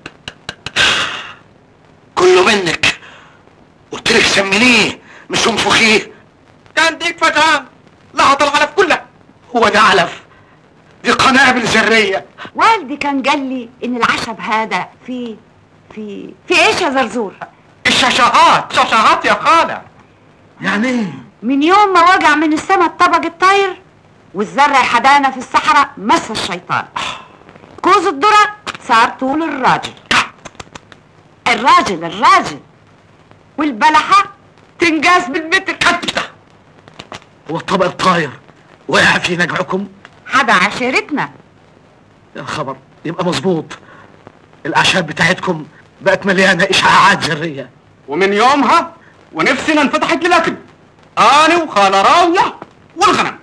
D: كله منك قلت لك سمينيه مش انفخيه
C: كان ديك فجعان لحظ العلف كلها
D: هو ده علف دي قنابل ذريه
H: والدي كان قال لي ان العشب هذا في في في ايش يا زرزور
C: الشاشات شاشات يا خالة
D: يعني ايه
H: من يوم ما وقع من السما الطبق الطاير والزرع حدانا في الصحراء مس الشيطان كوز الذرة صار طول الراجل الراجل الراجل والبلحة تنقاس بالمتر
D: هو الطبق الطاير وقع في نجعكم
H: حدا عشيرتنا
D: يا خبر يبقى مظبوط الاعشاب بتاعتكم بقت مليانه اشعاعات ذريه
C: ومن يومها ونفسنا انفتحت للاكل انا وخالة راوية والغنم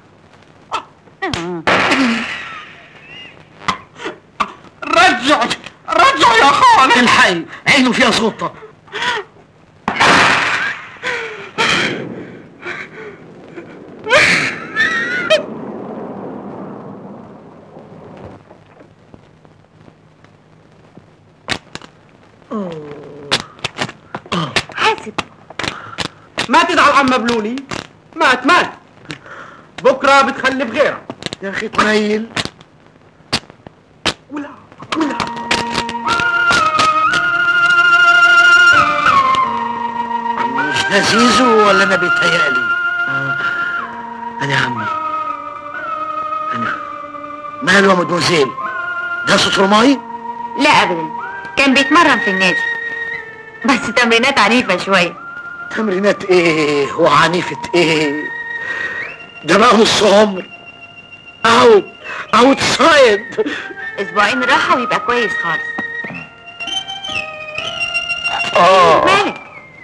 C: رجعوا رجعوا يا خالة
D: الحي عينه فيها سلطه
H: حاسب
C: ما تزعل عم مبلولي مات مات بكره بتخلف غيرها
D: يا اخي تنيل
C: ولا
D: مش ده زيزو ولا انا بيتهيألي آه. انا يا عمي انا ماله يا مدموزيل ده صوت رماي
F: لا ابدا كان بيتمرن في النادي بس تمرينات عنيفة شوية
D: تمرينات ايه وعنيفة ايه ده بقى نص عمر اوت اوت سايد
F: اسبوعين راحة ويبقى كويس خالص
D: اه
F: مالك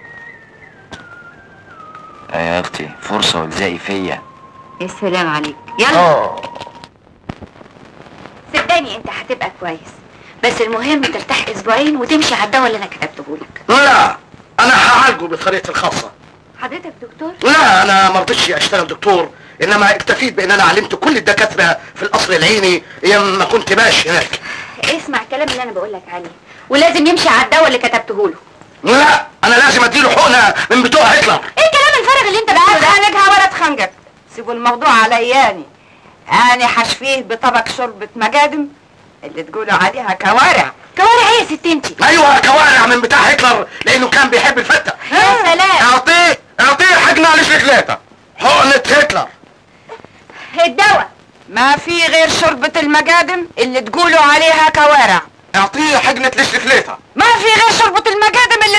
J: يا اختي فرصة والزقي فيا
F: يا سلام عليك يلا
D: اه
F: صدقني انت هتبقى كويس بس المهم ترتاح اسبوعين وتمشي على الدواء اللي انا كتبته لك
D: لا انا هعالجه بطريقتي الخاصة
F: حضرتك دكتور
D: لا انا ما رضيتش اشتغل دكتور انما اكتفيت بان انا علمت كل الدكاترة في القصر العيني ايام ما كنت ماشي هناك
F: اسمع الكلام اللي انا بقول لك عليه ولازم يمشي على الدواء اللي كتبته له
D: لا انا لازم اديله حقنة من بتوع هتلر
F: ايه الكلام الفارغ اللي انت
H: لا
F: بتقوله ده
H: تخانقها ولا تخنقك سيبوا الموضوع علياني انا حشفيه بطبق شوربة مجادم اللي تقولوا عليها كوارع
F: كوارع ايه يا ست انتي
D: ايوه كوارع من بتاع هتلر لانه كان بيحب الفتة
F: يا سلام
D: اعطيه اعطيه حقنة لشكلاتة حقنة هتلر
F: الدواء
H: ما في غير شوربة المجادم اللي تقولوا عليها كوارع
C: اعطيه حقنة لشلفليتها
H: ما في غير شوربة المجادم اللي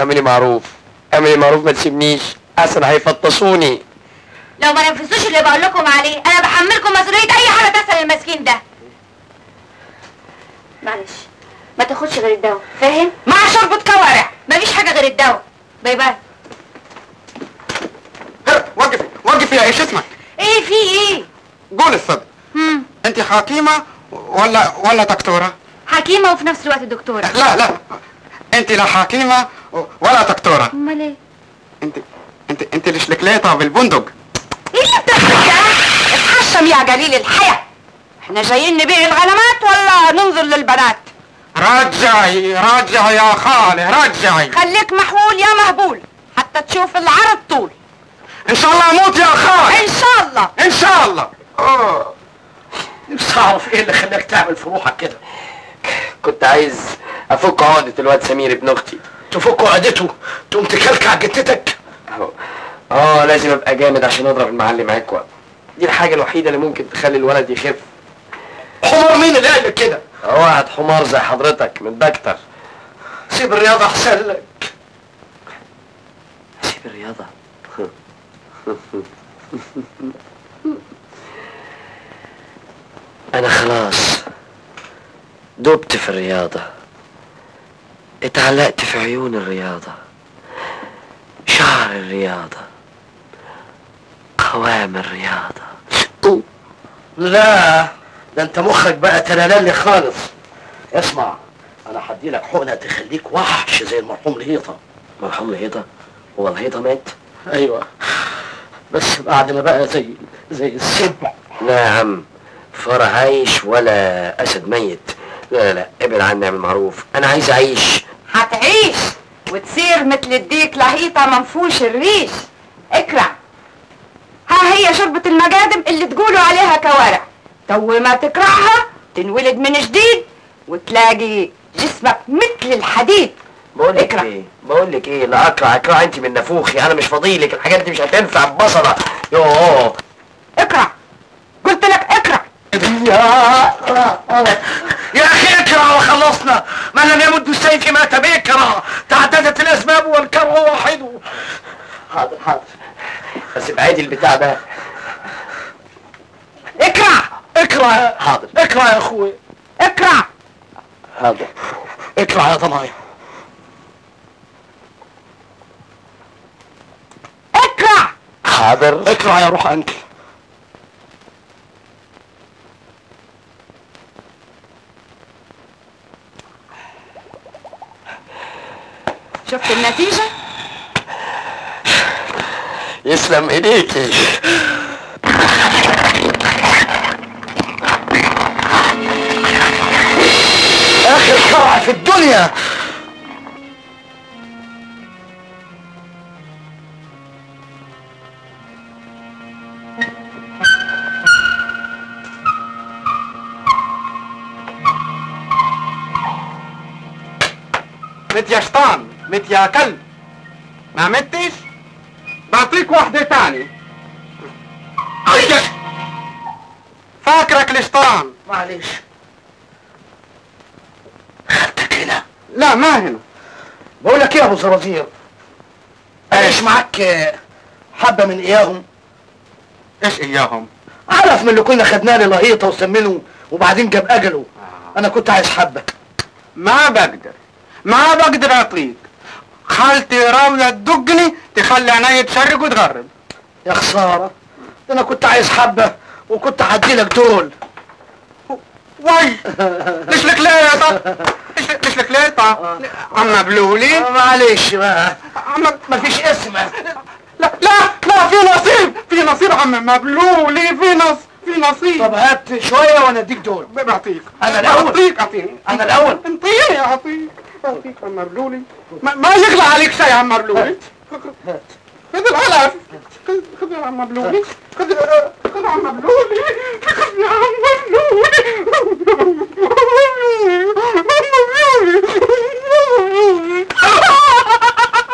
C: اعملي معروف اعملي معروف ما تسيبنيش احسن هيفطسوني
H: لو ما نفذتوش اللي بقول لكم عليه انا بحملكم مسؤوليه اي حاجه تحصل للمسكين ده معلش ما تاخدش غير الدواء فاهم مع شربة كوارع مفيش حاجه غير الدواء باي باي
G: وقفي وقفي يا ايش اسمك
H: ايه في ايه
G: قول الصدق
H: هم
G: انت حكيمه ولا ولا دكتوره
H: حكيمه وفي نفس الوقت دكتوره
G: لا لا انت لا حكيمه ولا دكتوره
H: امال ايه
G: انت انت انت اللي شلكليطه بالبندق
H: ايه اللي بتحكي ده اتحشم يا جليل الحياه احنا جايين نبيع الغنمات ولا ننظر للبنات
G: رجعي رجعي يا خالي رجعي
H: خليك محمول يا مهبول حتى تشوف العرض طول
G: ان شاء الله اموت يا خالي
H: ان شاء الله
G: ان شاء الله
D: نفسي اعرف ايه اللي خلاك تعمل في روحك كده
C: كنت عايز افك عقدة الواد سمير ابن اختي
D: تفك عقدته تقوم تكلكع جتتك
C: أهو. اه لازم ابقى جامد عشان اضرب المعلم عكوة دي الحاجة الوحيدة اللي ممكن تخلي الولد يخف
D: حمار مين اللي قال لك كده
C: واحد حمار زي حضرتك متبكتر
D: سيب الرياضه احسن لك
C: سيب الرياضة أنا خلاص دبت في الرياضة اتعلقت في عيون الرياضة شعر الرياضة قوام الرياضة
D: لا ده انت مخك بقى تلالي خالص اسمع انا هدي لك حقنه تخليك وحش زي المرحوم الهيطه
C: مرحوم الهيطة هو الهيطة مات؟
D: ايوه بس بعد ما بقى زي زي السبع
C: لا يا عم فار عايش ولا أسد ميت لا لا ابعد عني اعمل معروف أنا عايز أعيش
H: هتعيش وتصير مثل الديك لهيطة منفوش الريش اكرع ها هي شربة المجادم اللي تقولوا عليها كوارع تو ما تكرعها تنولد من جديد وتلاقي جسمك مثل الحديد
C: بقول لك
H: اكرع.
C: ايه بقول لك ايه لا اقرع اقرع انت من نافوخي انا مش فاضيلك الحاجات دي مش هتنفع ببصله يوه
H: اكرع قلت لك اكرع
D: يا اخي اكره وخلصنا ما لم يمد السيف مات بكره تعددت الاسباب والكره واحد
C: حاضر حاضر بس ابعدي البتاع ده
H: اكرع
D: اكره
C: حاضر
D: اكره يا اخوي
H: اكرع
C: حاضر
D: اكره يا ضنايا
H: اكرع
C: حاضر
D: اكره يا روح انكل
H: شفت النتيجة
C: يسلم ايديكي
D: اخر كرع في الدنيا
G: مت يا شيطان مت يا كلب ما متش بعطيك واحدة تاني فاكرك الشيطان
D: معلش خدتك هنا
G: لا ما هنا
D: بقول لك ايه يا ابو زرازير ايش معاك آه، حبه من اياهم
G: ايش اياهم
D: عرف من اللي كنا خدناه للهيطه وسمنه وبعدين جاب اجله انا كنت عايز حبه
G: ما بقدر ما بقدر اعطيك خالتي راوية تدقني تخلي عيني تشرق وتغرب
D: يا خساره ده انا كنت عايز حبه وكنت هدي لك دول
G: وي ليش لك ليطة ليش ليش لك ليطة عم بلولي
D: معلش بقى
G: عم
D: ما فيش اسمه
G: لا لا لا في نصيب في نصيب عم مبلولي في نص في نصيب
D: طب هات شويه وانا اديك دول
G: بعطيك
D: أنا الأول.
G: اعطيك اعطيني
D: أنا الأول.
G: انطيني اعطيك اعطيك عم مبلولي ما, ما يغلى عليك شيء عم مبلولي خذ العلف خذ خذ يا عم مبلولي خذ خذ عم مبلولي خذ يا عم مبلولي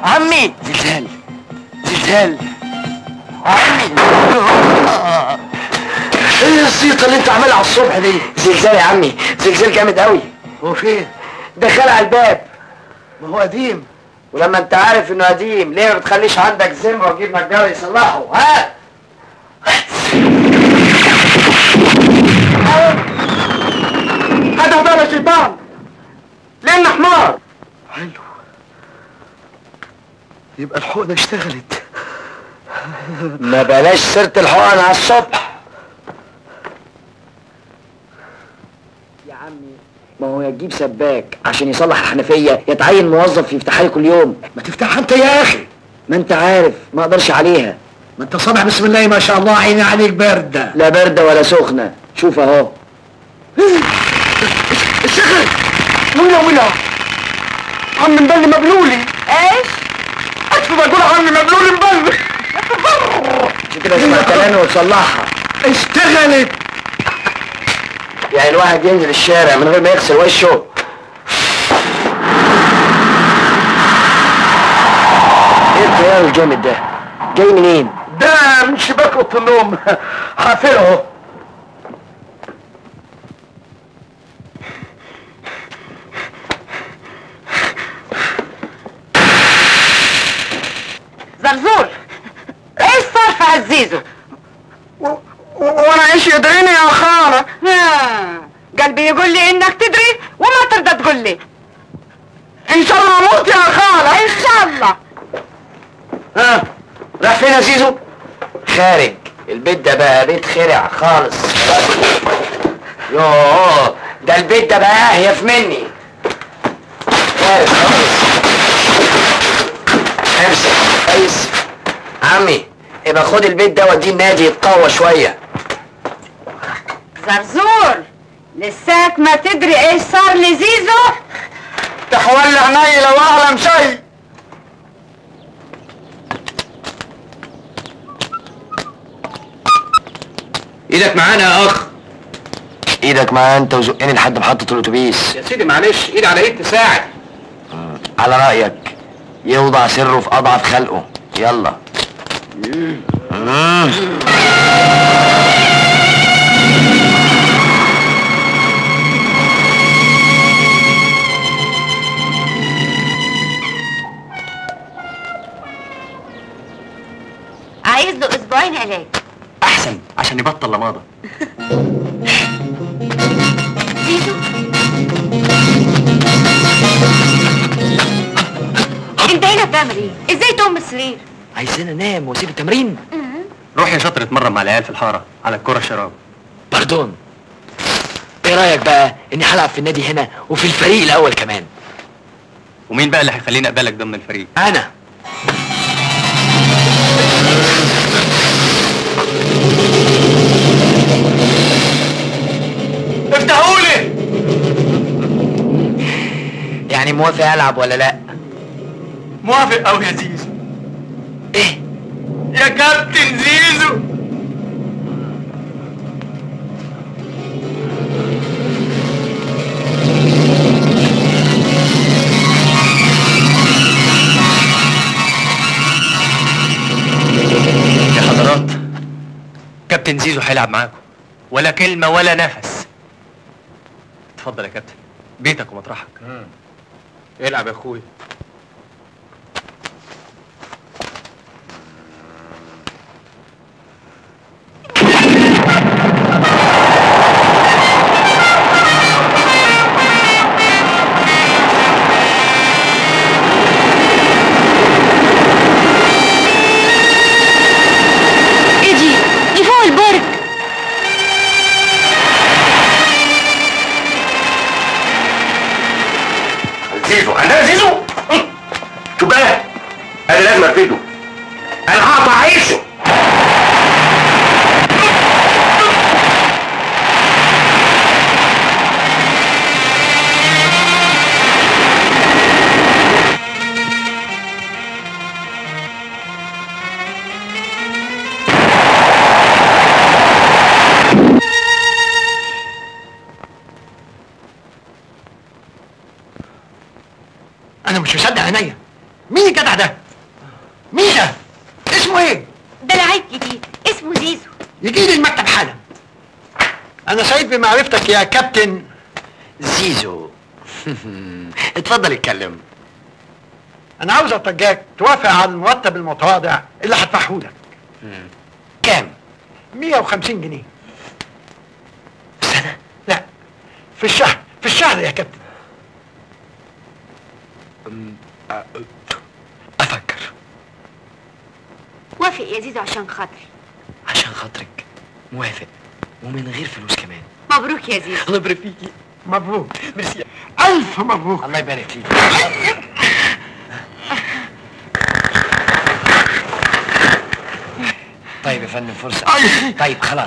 D: عمي زلزال زلزال عمي ايه الصيطة اللي انت عاملها على الصبح دي؟ زلزال يا عمي زلزال جامد قوي هو فين؟ ده خلع الباب ما هو قديم ولما انت عارف انه قديم ليه ما بتخليش عندك زمرة وتجيب نجار يصلحه ها؟
C: هذا هو يا شيطان لان حمار
D: حلو يبقى الحقنة اشتغلت ما بلاش سيرة الحقن على الصبح يا عمي ما هو يا تجيب سباك عشان يصلح الحنفية يتعين موظف يفتحها لي كل يوم
C: ما تفتحها انت يا اخي
D: ما انت عارف ما اقدرش عليها
C: ما انت صبح بسم الله ما شاء الله عيني عليك باردة
D: لا باردة ولا سخنة شوف اهو
C: اشتغل ولا ولا عم مبلي مبلولي
H: ايش
C: اكتب اقول عم مبلولي مبلي
D: عشان كده اسمع كلامي وتصلحها
C: اشتغلت
D: يعني الواحد ينزل الشارع من غير ما يغسل وشه ايه الطيار الجامد ده جاي منين
C: ده من شباك اوضه النوم حافره
H: زرزور ايش صار في عزيزو
C: وانا ايش يدريني يا خالة
H: ها، قلبي يقول لي انك تدري وما ترضى تقول لي
C: ان شاء الله اموت يا خالة
H: ان شاء الله
D: ها راح فين يا زيزو خارج البيت ده بقى بيت خرع خالص يوه ده البيت ده بقى اهيف مني خارج خالص امسك كويس عمي يبقى خد البيت ده وديه النادي يتقوى شويه
H: زرزور لساك ما تدري ايش صار لزيزو
C: تحولي عيني لو اعلم شيء
G: ايدك معانا يا اخ
D: ايدك معاه انت وزقني لحد محطه الاتوبيس
G: يا سيدي معلش ايد على ايد تساعد
D: على رايك يوضع سره في اضعف خلقه يلا مم.
F: عايز له اسبوعين علاج
D: احسن عشان يبطل لماضه
F: زيزو انت هنا بتعمل ايه؟ ازاي تقوم من السرير؟
D: عايزين انام واسيب التمرين
G: روح يا شاطر اتمرن مع العيال في الحاره على الكره الشراب
D: باردون ايه رايك بقى اني هلعب في النادي هنا وفي الفريق الاول كمان
G: ومين بقى اللي هيخليني اقبلك ضمن الفريق
D: انا
C: افتحوا لي
D: يعني موافق العب ولا لا
C: موافق قوي يا زيزو
D: ايه
C: يا كابتن زيزو
G: يا حضرات كابتن زيزو هيلعب معاكم ولا كلمه ولا نفس اتفضل يا كابتن بيتك ومطرحك العب يا اخويا
F: اجي لفوق البرج
E: زيزو انا زيزو شو بقى انا لازم ارفده انا هقطع عيشه
C: انا مش مصدق عينيا مين الجدع ده
K: مين ده؟ اسمه ايه؟
F: ده لعيب جديد اسمه زيزو
K: يجي لي المكتب حالا انا سعيد بمعرفتك يا كابتن زيزو اتفضل اتكلم انا عاوز اترجاك توافق على المرتب المتواضع اللي هدفعه لك كام 150 جنيه في السنه لا في الشهر في الشهر يا كابتن افكر
F: وافق يا زيزو عشان خاطري
D: عشان خاطرك موافق ومن غير فلوس كمان
F: مبروك يا زيزو
D: الله يبارك فيكي
K: مبروك ميرسي الف مبروك
D: الله يبارك فيك طيب يا فندم فرصة طيب خلاص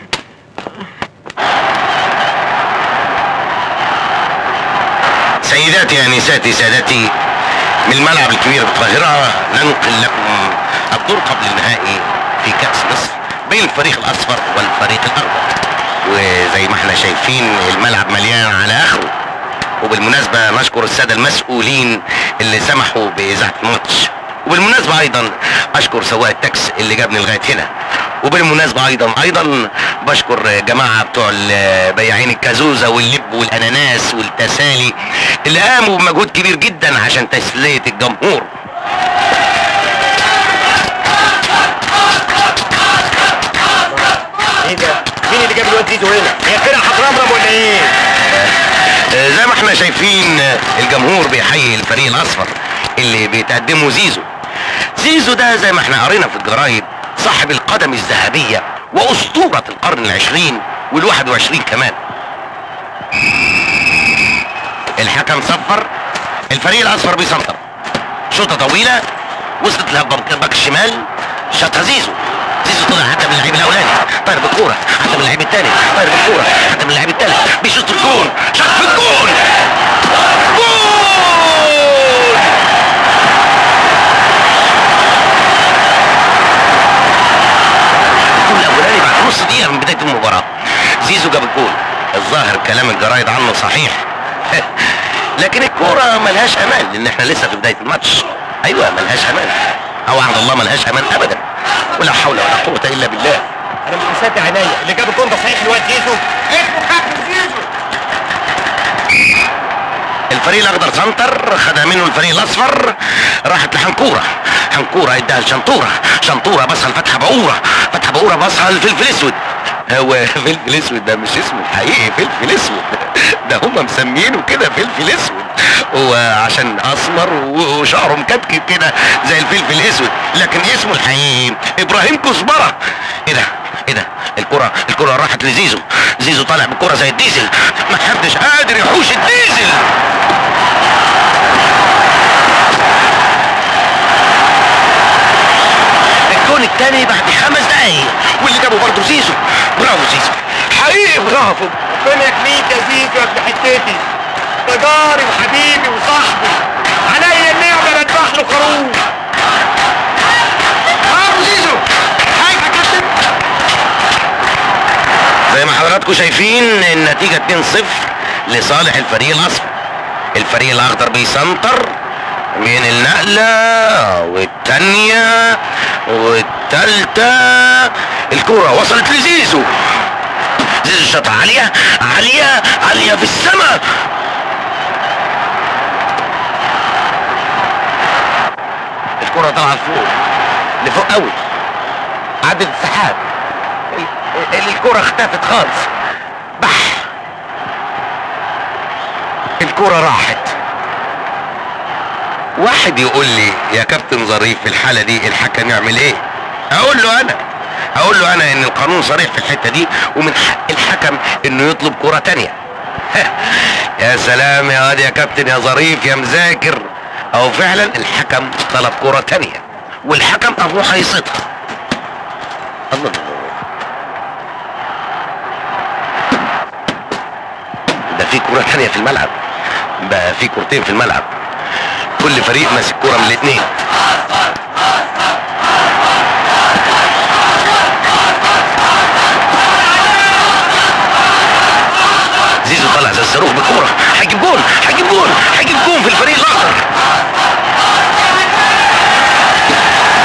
L: سيداتي انساتي سادتي من الملعب الكبير بالقاهرة ننقل لكم الدور قبل النهائي في كأس مصر بين الفريق الأصفر والفريق الأخضر وزي ما احنا شايفين الملعب مليان على آخره وبالمناسبة نشكر السادة المسؤولين اللي سمحوا بإذاعة الماتش وبالمناسبة أيضا أشكر سواق التاكس اللي جابني لغاية هنا وبالمناسبة أيضا أيضا بشكر جماعة بتوع ال- بياعين الكازوزة واللب والأناناس والتسالي اللي قاموا بمجهود كبير جدا عشان تسلية الجمهور
C: ايه ده؟ مين اللي جاب الواد زيزو هنا؟ هي فرقة هترمرم ولا ايه؟
L: آه، زي ما احنا شايفين آه، الجمهور بيحيي الفريق الاصفر اللي بيتقدمه زيزو زيزو ده زي ما احنا قرينا في الجرايد صاحب القدم الذهبية واسطورة القرن العشرين والواحد وعشرين كمان الحكم صفر الفريق الاصفر بيسنطر شوطة طويلة وصلت لها باك باك الشمال شاطها زيزو زيزو طلع حتى من اللعيب الاولاني طاير بالكوره حتى من اللعيب الثاني طاير بالكوره حتى من اللعيب الثالث بيشوط في الجون شاط في الجون جول الجول الاولاني بعد نص دقيقه من بدايه المباراه زيزو جاب الجول الظاهر كلام الجرايد عنه صحيح لكن الكوره ملهاش امان لان احنا لسه في بدايه الماتش ايوه ملهاش امان او عند الله ملهاش امان ابدا ولا حول ولا قوه الا بالله
C: انا مش مصدق عينيا اللي جاب الجون ده صحيح الواد زيزو اسمه كابتن زيزو
L: الفريق الاخضر سنتر خدها منه الفريق الاصفر راحت لحنكوره حنكوره اداها لشنطوره شنطوره بصها لفتحه بقوره فتحه بقوره بصها لفلفل اسود هو فلفل اسود ده مش اسمه الحقيقي فلفل اسود ده هم مسمينه كده فلفل اسود هو عشان اسمر و- وشعره مكتكت كده زي الفلفل الاسود لكن اسمه الحقيقي ابراهيم كزبره ايه ده ايه ده الكرة الكرة راحت لزيزو زيزو طالع بالكرة زي الديزل ما حدش قادر يحوش الديزل الجون الثاني بعد خمس دقايق واللي جابه برضه زيزو برافو زيزو حقيقي برافو
C: ربنا يحميك يا زيزو يا ابن حتتي ده جاري وحبيبي وصاحبي عليا النعمة لا اذبح له خروف برافو زيزو هاي يا كابتن
L: زي ما حضراتكم شايفين النتيجة 2-0 لصالح الفريق الأصفر الفريق الأخضر بيسنطر من النقلة والتانية والتالتة الكرة وصلت لزيزو زيزو شاطها عالية عالية عالية في السماء الكرة طلعت فوق لفوق قوي عدت السحاب ال- ال- الكرة اختفت خالص بح الكرة راحت واحد يقول لي يا كابتن ظريف في الحالة دي الحكم يعمل ايه اقول له انا اقول له انا ان القانون صريح في الحتة دي ومن حق الحكم انه يطلب كرة تانية يا سلام يا واد يا كابتن يا ظريف يا مذاكر او فعلا الحكم طلب كرة تانية والحكم اهو هيصيدها الله الله ده في كرة تانية في الملعب بقى في كورتين في الملعب كل فريق ماسك كرة من الاثنين زيزو طلع زي الصاروخ بالكورة هيجيب جون هيجيب جون هيجيب جون في الفريق الأخضر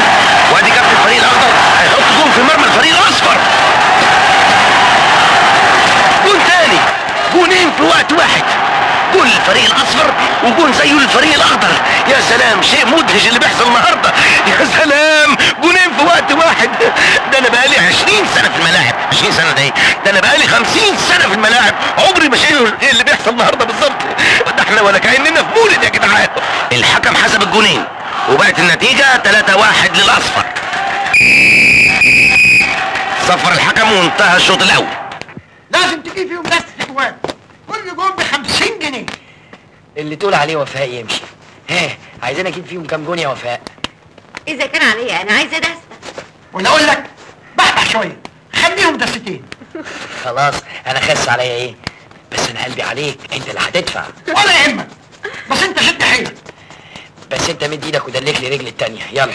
L: للفريق الاصفر وجون زيه للفريق الاخضر يا سلام شيء مدهش اللي بيحصل النهارده يا سلام جونين في وقت واحد ده انا بقالي 20 سنه في الملاعب 20 سنه ده ايه ده انا بقالي 50 سنه في الملاعب عمري ما شايف ايه اللي بيحصل النهارده بالظبط ده احنا ولا كاننا في مولد يا جدعان الحكم حسب الجونين وبقت النتيجه 3 1 للاصفر صفر الحكم وانتهى الشوط الاول
K: لازم تجيب فيهم ناس اجوان كل جون ب 50 جنيه
D: اللي تقول عليه وفاء يمشي ها عايزين اجيب فيهم كام جون يا وفاء
H: اذا كان عليا انا عايزه دستة
K: ولا اقول لك بحبح شويه خليهم دستين
D: خلاص انا خس عليا ايه بس انا قلبي عليك انت اللي هتدفع
K: ولا يهمك بس انت شد حيلك
D: بس انت مد ايدك ودلك لي رجل التانية يلا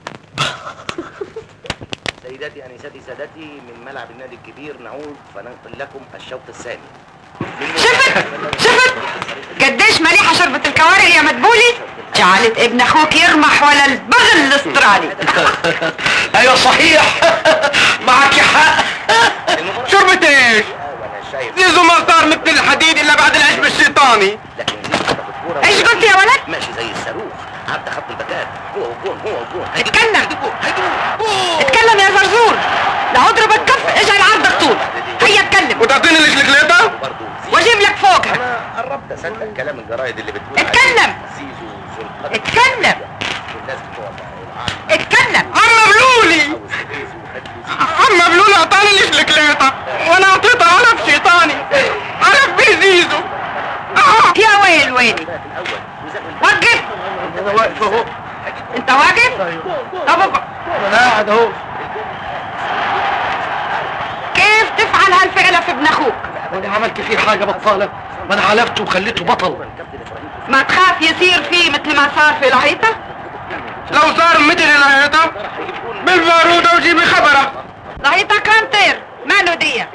L: سيداتي انساتي سادتي من ملعب النادي الكبير نعود فننقل لكم الشوط الثاني
H: شفت شفت قديش مليحه شربة الكوارع يا مدبولي جعلت ابن اخوك يرمح ولا البغل الاسترالي
C: ايوه صحيح معك حق شربة ايش؟ زيزو ما صار مثل الحديد الا بعد العشب الشيطاني
H: ايش قلت يا ولد؟
L: ماشي زي الصاروخ عدى خط البكات هو وجون هو وجون
H: اتكلم اتكلم يا زرزور لو اضرب الكف اجعل عرضك طول هيا اتكلم
C: وتعطيني الشلكليطة؟
H: واجيب لك فوقها
L: انا قربت اصدق كلام الجرايد اللي بتقول
H: اتكلم.
L: عليه زيزو ذو القدر
H: اتكلم
L: والناس بتوع
H: اتكلم
C: عم بلولي عم بلولي اعطاني الشلكليطة وانا اعطيته علف شيطاني علف بيزيزو
H: يا ويل ويلي وقف
C: انا واقف اهو
H: انت واقف؟ طب اقعد.
C: انا قاعد اهو
H: كيف تفعل هالفعلة في ابن اخوك؟
K: وانا عملت فيه حاجه بطاله ما انا علفته وخليته بطل
H: ما تخاف يصير فيه مثل ما صار في العيطة؟
C: لو صار مثل العيطة بالبارودة وجيبي خبرة
H: العيطة كانتر ماله دي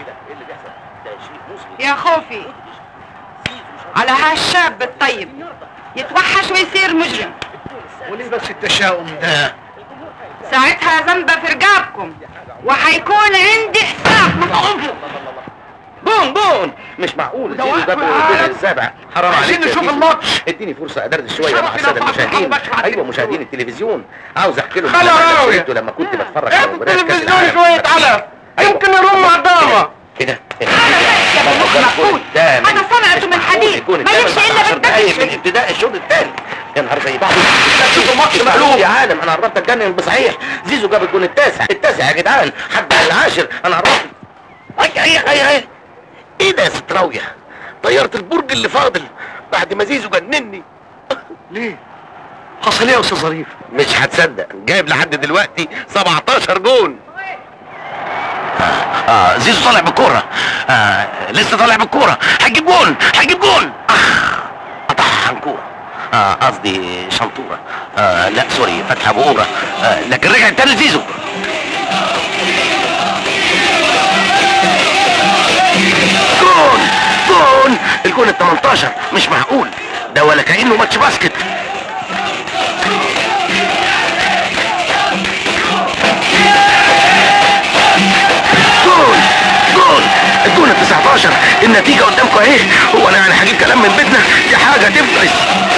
H: يا خوفي على هالشاب الطيب يتوحش ويصير مجرم
K: وليه بس التشاؤم ده
H: ساعتها ذنبه في رقابكم وحيكون عندي حساب مصروفه
L: بون بون مش معقول
K: ده
L: زيزو
K: واقف
L: ده
K: معاك.
L: بالدور السابع حرام
K: عايزين
L: عليك يا
K: نشوف
L: زيزو.
K: الماتش.
L: اديني فرصه ادردش شويه
K: شرف
L: مع
K: لنا
L: الساده
K: فاضل
L: المشاهدين
K: حضرتك معاك
L: ايوه
K: الدكتور.
L: مشاهدين التلفزيون عاوز احكي لهم
C: خلا
L: لما أنا
C: راوية.
L: شفته لما كنت بتفرج على مباريات كاس
C: التلفزيون
L: العالم
C: شوية علف يمكن نروم مع الدامة
L: كده
H: يا بنوك مقبول انا صنعته من حديد ما يمشي الا
L: دقايق من
H: بالدقش
L: ابتداء الشوط الثاني يا نهار زي بعض شوفوا الماتش مقلوب يا عالم انا قربت اتجنن بصحيح زيزو جاب الجون التاسع التاسع يا جدعان حتى العاشر انا قربت اي اي اي اي ايه ده يا ست راويه طيرت البرج اللي فاضل بعد ما زيزو جنني
K: ليه حصل ايه يا استاذ ظريف
L: مش هتصدق جايب لحد دلوقتي 17 جون آه, اه زيزو طالع بالكوره آه لسه طالع بالكوره هيجيب جون هيجيب جون اخ قطعها عن كوره آه قصدي شنطوره آه لا سوري فتحه بقوره آه لكن رجع تاني لزيزو جون جون الجون ال 18 مش معقول ده ولا كانه ماتش باسكت جول جول الجون ال 19 النتيجة قدامكم اهي هو انا يعني هجيب كلام من بيتنا دي حاجة تفرس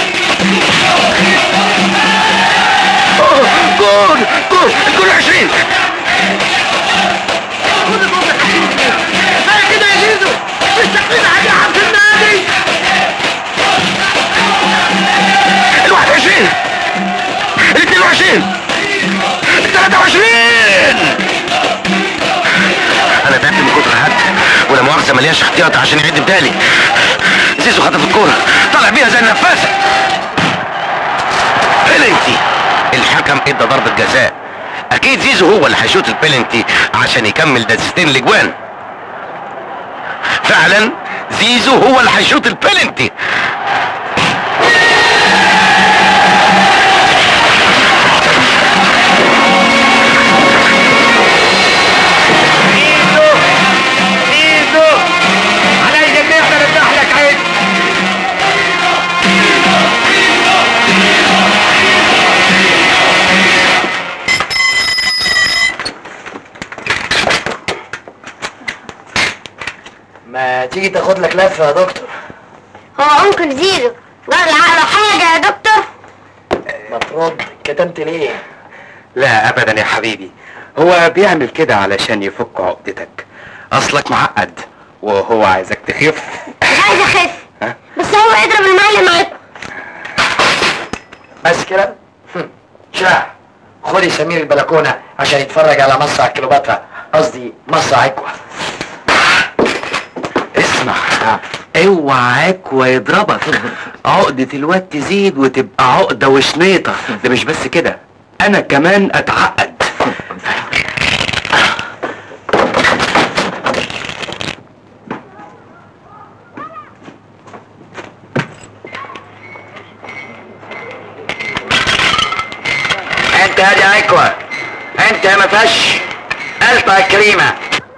L: أوه، جول جول الجول 20
K: كفايه كده يا زيزو مستقبلين عليه عبد النادي
L: ال 21 ال 22 ال 23 انا تعبت من كتر الهد ولا مؤاخذه ملياش احتياط عشان يعد بتالي زيزو خطف الكوره طلع بيها زي النفاسه بلنتي الحكم ادى ضربه جزاء اكيد زيزو هو اللي هيشوط البلنتي عشان يكمل دستين الاجوان فعلا زيزو هو اللي هيشوط البلنتي
C: زيزو على الجميع برجع لك عيد
D: ما تيجي تاخد لك لفه يا دكتور
F: هو انكل زيزو جرى العقل حاجة يا دكتور
D: ما ترد كتمت ليه
B: لا ابدا يا حبيبي هو بيعمل كده علشان يفك عقدتك اصلك معقد وهو عايزك تخف
F: مش عايز اخف
B: ها؟
F: بس هو يضرب المعلم معاكم
D: بس كده هم. شاه خدي سمير البلكونه عشان يتفرج على مصرع كليوباترا قصدي مصرع عكوة
B: اسمع اوعى عكوى يضربك عقدة الواد تزيد وتبقى عقدة وشنيطة ده مش بس كده انا كمان اتعقد
D: انت هادي عكوة انت ما فيهاش قلطة كريمة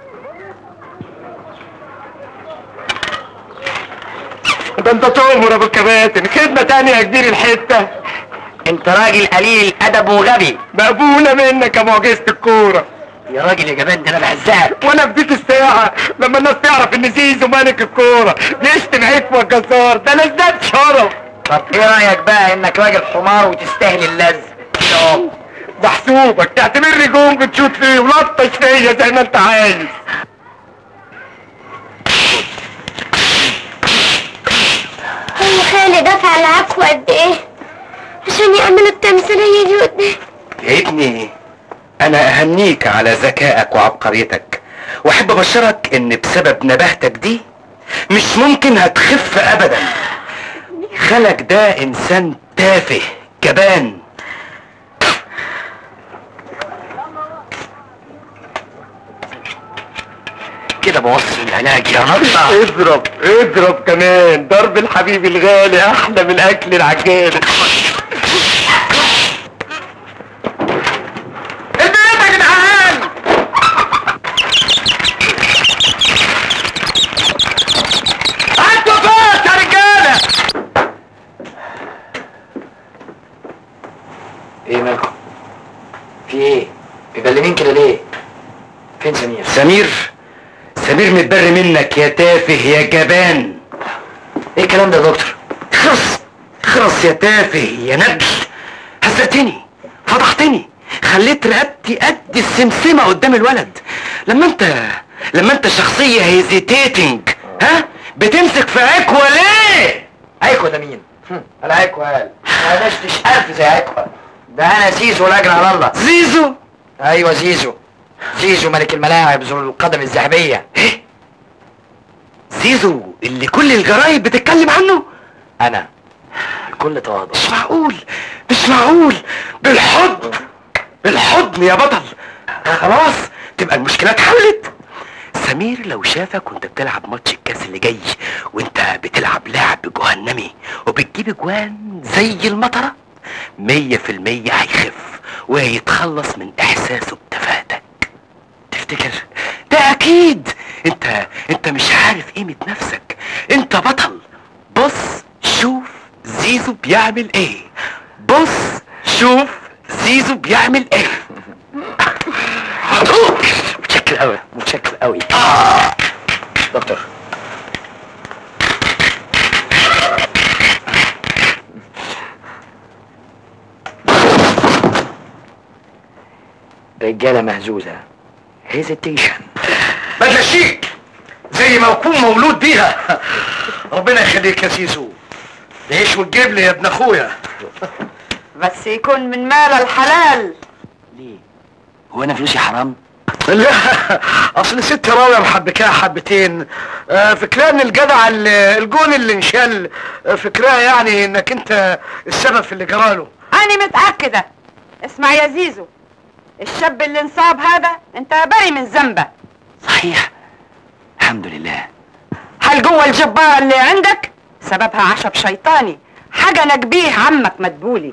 C: ده انت تؤمر يا ابو الكباتن خدمه تانية يا كبير الحته
D: انت راجل قليل الادب وغبي
C: مقبوله منك يا معجزه الكوره
D: يا راجل يا جبان ده انا بهزقك
C: وانا بديك الساعه لما الناس تعرف ان زيزو ملك الكوره بيشتم عكوة الجزار ده انا ازداد شرف
D: طب ايه رايك بقى انك راجل حمار وتستاهل اللز كده اهو
C: محسوبك تعتبرني جون بتشوت فيه ولطش فيا زي ما انت عايز
F: هو خالي دفع العفو قد ايه عشان يعملوا التمثيلية دي قدام
B: يا ابني انا اهنيك على ذكائك وعبقريتك واحب ابشرك ان بسبب نباهتك دي مش ممكن هتخف ابدا خلك ده انسان تافه جبان
D: كده بوصل العلاج يا نطة
C: اضرب اضرب كمان ضرب الحبيب الغالي احلى من اكل العجالة البيت يا جدعان هاتوا فات يا رجاله
D: ايه مالكم في ايه مبلمين كده ليه فين سمير
B: سمير سمير متبري منك يا تافه يا جبان
D: ايه الكلام ده يا دكتور
B: خرس خرس يا تافه يا نبل هزقتني فضحتني خليت رقبتي قد السمسمة قدام الولد لما انت لما انت شخصية هيزيتيتنج ها بتمسك في عكوة ليه
D: عيكو ده مين هم، انا عيكو قال ما نشتش الف زي عيكو ده انا زيزو لاجل على الله
B: زيزو
D: ايوه زيزو زيزو ملك الملاعب ذو القدم الذهبية
B: ايه زيزو اللي كل الجرايد بتتكلم عنه
D: انا بكل تواضع
B: مش معقول مش معقول بالحضن بالحضن يا بطل خلاص تبقى المشكلة اتحلت سمير لو شافك وانت بتلعب ماتش الكاس اللي جاي وانت بتلعب لعب جهنمي وبتجيب اجوان زي المطرة مية في المية هيخف وهيتخلص من احساسه بتفاتك تفتكر ده اكيد انت انت مش عارف قيمة نفسك انت بطل بص شوف زيزو بيعمل ايه بص شوف زيزو بيعمل ايه
D: متشكر قوي متشكر قوي دكتور رجاله مهزوزه هيزيتيشن
K: بدلة شيك زي ما اكون مولود بيها ربنا يخليك يا سيسو تعيش وتجيب لي يا ابن اخويا
H: بس يكون من مال الحلال
D: ليه هو انا فلوسي حرام
K: لا اصل ست راوية محبكاها حبتين آه، فكران الجدع ال- الجون اللي انشل آه، فكراه يعني انك انت السبب في اللي جراله
H: أنا متأكدة اسمع يا زيزو الشاب اللي انصاب هذا انت بري من ذنبه
D: صحيح الحمد لله
H: هالقوة الجبارة اللي عندك سببها عشب شيطاني حجنك بيه عمك مدبولي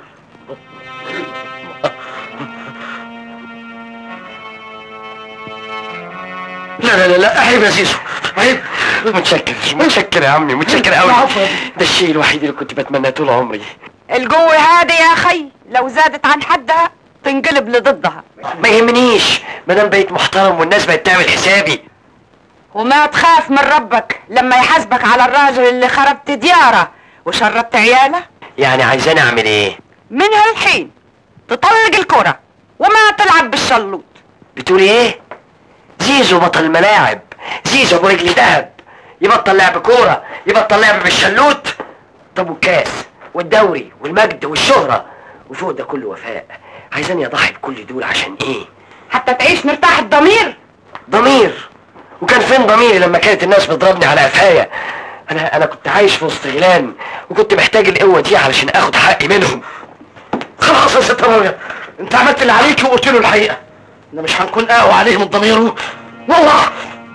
K: لا لا لا لا عيب يا سيسو عيب
C: متشكر متشكر يا عمي متشكر قوي
K: العفو.
C: ده الشيء الوحيد اللي كنت بتمناه طول عمري
H: القوة هذه يا أخي لو زادت عن حدها تنقلب لضدها
C: ما يهمنيش ما دام بقيت محترم والناس بقت تعمل حسابي
H: وما تخاف من ربك لما يحاسبك على الراجل اللي خربت دياره وشربت عياله
D: يعني عايزاني اعمل ايه
H: من هالحين تطلق الكرة وما تلعب بالشلوط
D: بتقولي ايه زيزو بطل الملاعب زيزو ابو رجل دهب يبطل لعب كوره يبطل لعب بالشلوت طب والكاس والدوري والمجد والشهره وفوق ده كله وفاء عايزاني اضحي بكل دول عشان ايه
H: حتى تعيش مرتاح الضمير
D: ضمير وكان فين ضميري لما كانت الناس بتضربني على قفايا انا انا كنت عايش في وسط غيلان وكنت محتاج القوه دي علشان اخد حقي منهم خلاص يا ست راوية انت عملت اللي عليك وقلت له الحقيقه انا مش هنكون اقوى عليه من ضميره والله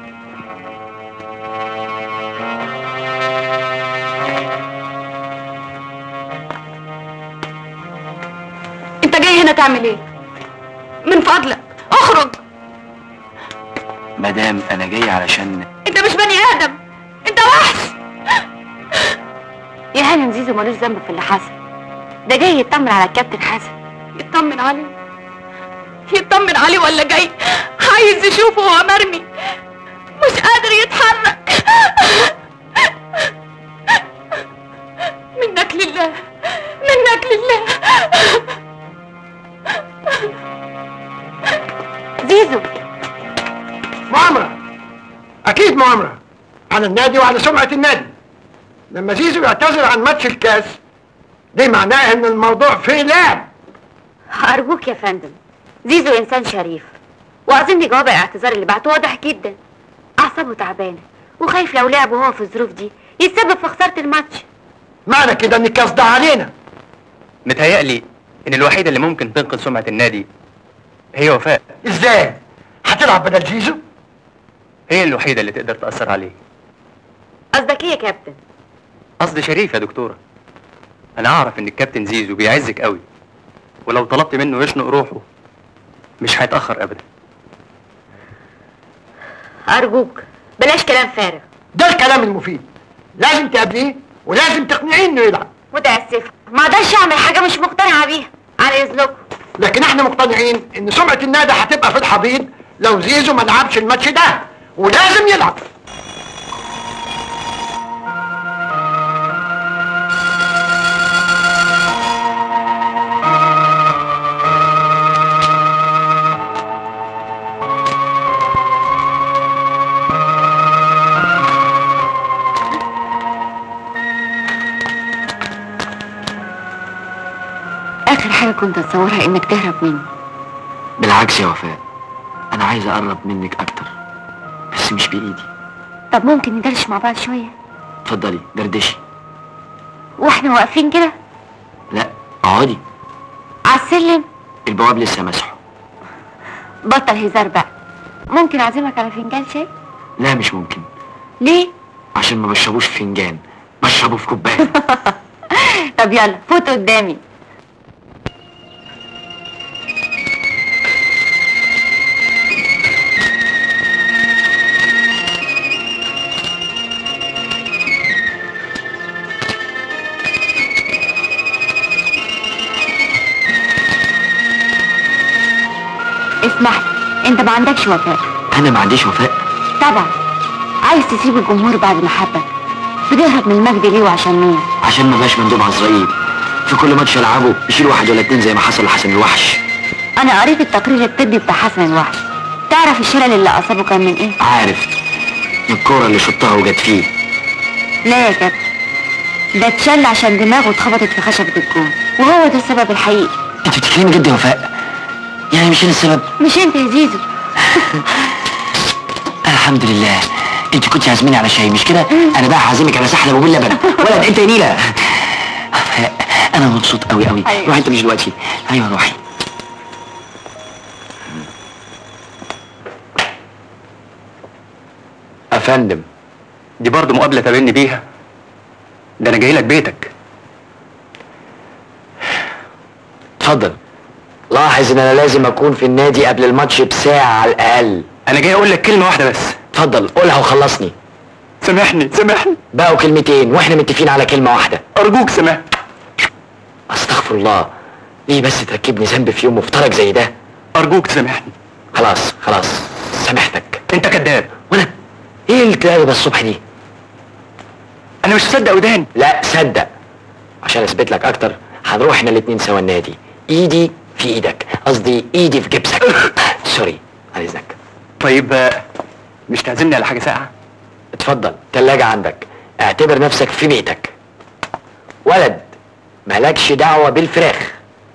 H: انت جاي هنا تعمل ايه من فضلك اخرج
J: مدام انا جاي علشان
H: انت مش بني ادم انت وحش
F: يا هانم زيزو ملوش ذنب في اللي حصل ده جاي يطمن على الكابتن حسن
H: يطمن عليه يطمن عليه ولا جاي عايز يشوفه وهو مرمي مش قادر يتحرك منك لله منك لله
F: زيزو
K: مؤامرة أكيد مؤامرة على النادي وعلى سمعة النادي لما زيزو يعتذر عن ماتش الكاس دي معناه إن الموضوع فيه لعب
F: أرجوك يا فندم زيزو إنسان شريف وأظن جواب الاعتذار اللي بعته واضح جدا أعصابه تعبانة وخايف لو لعب وهو في الظروف دي يتسبب في خسارة الماتش
K: معنى كده إن الكاس ده علينا
M: متهيألي إن الوحيدة اللي ممكن تنقذ سمعة النادي هي وفاء
K: إزاي؟ هتلعب بدل زيزو؟
M: هي الوحيدة اللي تقدر تأثر عليه
F: قصدك إيه يا كابتن؟
M: قصدي شريف يا دكتورة أنا أعرف إن الكابتن زيزو بيعزك قوي ولو طلبت منه يشنق روحه مش هيتأخر أبدا
F: أرجوك بلاش كلام فارغ
K: ده الكلام المفيد لازم تقابليه ولازم تقنعيه إنه يلعب
F: متأسفة ما اقدرش أعمل حاجة مش مقتنعة بيها على إذنكم
K: لكن احنا مقتنعين ان سمعة النادي هتبقى في الحضيض لو زيزو ما لعبش الماتش ده ولازم يلعب
F: آخر حاجة كنت أتصورها إنك تهرب مني
D: بالعكس يا وفاء انا عايز اقرب منك اكتر بس مش بايدي
F: طب ممكن ندردش مع بعض شوية
D: اتفضلي دردشي
F: واحنا واقفين كده
D: لا اقعدي
F: على السلم
D: البواب لسه مسحه
F: بطل هزار بقى ممكن أعزمك على فنجان شاي
D: لا مش ممكن
F: ليه؟
D: عشان ما بشربوش في فنجان بشربه في كوبايه
F: طب يلا فوت قدامي اسمح لي انت ما عندكش وفاء
D: انا ما عنديش وفاء
F: طبعا عايز تسيب الجمهور بعد ما حبك بتهرب من المجد ليه وعشان مين
D: عشان ما بقاش مندوب عزرائيل في كل ماتش العبه يشيل واحد ولا اتنين زي ما حصل لحسن الوحش
F: انا قريت التقرير الطبي بتاع حسن الوحش تعرف الشلل اللي اصابه كان من ايه
D: عارف من الكوره اللي شطها وجت فيه
F: لا يا كابتن ده اتشل عشان دماغه اتخبطت في خشبة الجون وهو ده السبب الحقيقي
D: انت بتتكلمي جد يا وفاء يعني مش انا السبب
F: مش انت يا زيزو
D: الحمد لله انت كنت عازميني على شاي مش كده انا بقى هعزمك على سحلب وباللبن ولد انت يا نيله وفاء انا مبسوط قوي قوي
F: أيوة.
D: روحي انت مش دلوقتي ايوه روحي
M: أفندم دي برضه مقابلة تقابلني بيها ده أنا جاي لك بيتك
D: اتفضل لاحظ ان انا لازم اكون في النادي قبل الماتش بساعة على الاقل
M: أنا جاي أقول لك كلمة واحدة بس
D: اتفضل قولها وخلصني
M: سامحني سامحني
D: بقوا كلمتين واحنا متفقين على كلمة واحدة
M: أرجوك سامحني
D: استغفر الله ليه بس تركبني ذنب في يوم مفترج زي ده
M: أرجوك سامحني
D: خلاص خلاص سامحتك
M: أنت كذاب
D: وانا ايه ايه الكآبة الصبح دي؟
M: انا مش مصدق وداني
D: لا صدق عشان اثبت لك اكتر هنروح احنا الاتنين سوا النادي ايدي في ايدك قصدي ايدي في جبسك سوري على اذنك
M: طيب آه، مش تعزمني على حاجه ساقعه
D: اتفضل تلاجة عندك اعتبر نفسك في بيتك ولد مالكش دعوة بالفراخ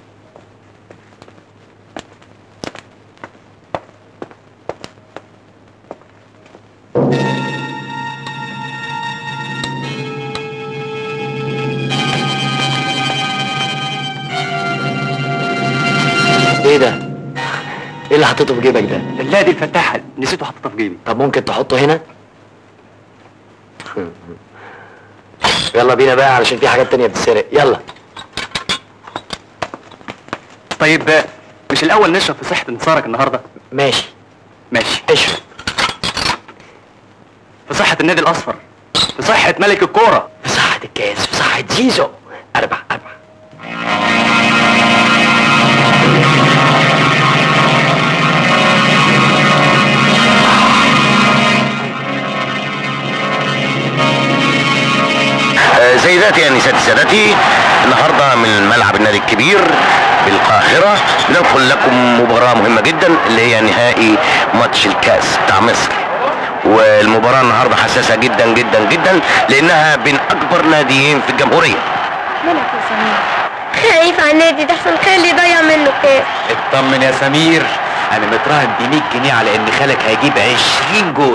D: ايه ده؟ ايه اللي حطيته في جيبك ده؟
M: لا دي الفتاحه نسيته حطيتها في جيبي
D: طب ممكن تحطه هنا؟ يلا بينا بقى علشان في حاجات تانية بتتسرق يلا
M: طيب آه، مش الاول نشرب في صحه انتصارك النهارده
D: ماشي
M: ماشي
D: اشرب
M: في صحه النادي الاصفر في صحه ملك الكوره
D: في صحة الكاس في صحة زيزو اربع اربع
L: آه، سيداتي انساتي سادتي النهارده من ملعب النادي الكبير بالقاهره بننقل لكم مباراه مهمه جدا اللي هي نهائي ماتش الكاس بتاع مصر والمباراه النهارده حساسه جدا جدا جدا لانها بين اكبر ناديين في الجمهوريه
N: مالك يا سمير خايف على النادي ده احسن خالي يضيع منه كاس
B: اطمن يا سمير انا متراهن ب 100 جنيه على ان خالك هيجيب 20 جول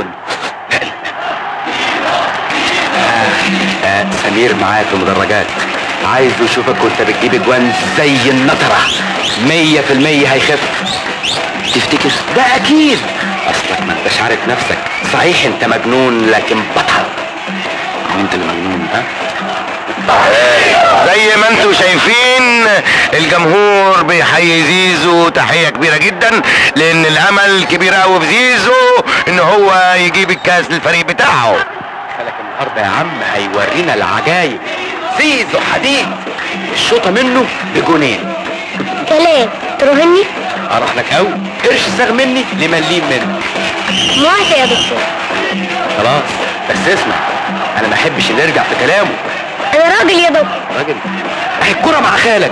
B: آه آه سمير معايا في المدرجات عايز يشوفك وانت بتجيب اجوان زي النطرة مية في المية هيخف تفتكر ده اكيد اصلك ما انتش عارف نفسك صحيح انت مجنون لكن بطل وانت اللي مجنون ها
L: زي ما انتم شايفين الجمهور بيحيي زيزو تحية كبيرة جدا لان الامل كبير قوي في زيزو ان هو يجيب الكاس للفريق بتاعه
B: خالك النهارده يا عم هيورينا العجايب زيزو حديد الشوطة منه بجونين
N: كلام تراهني
B: اروح لك قوي قرش ساغ مني لمليم منك
N: موافقة يا دكتور
B: خلاص بس اسمع انا ما احبش اللي يرجع في كلامه
N: انا راجل يا دكتور
B: راجل اهي الكرة مع خالك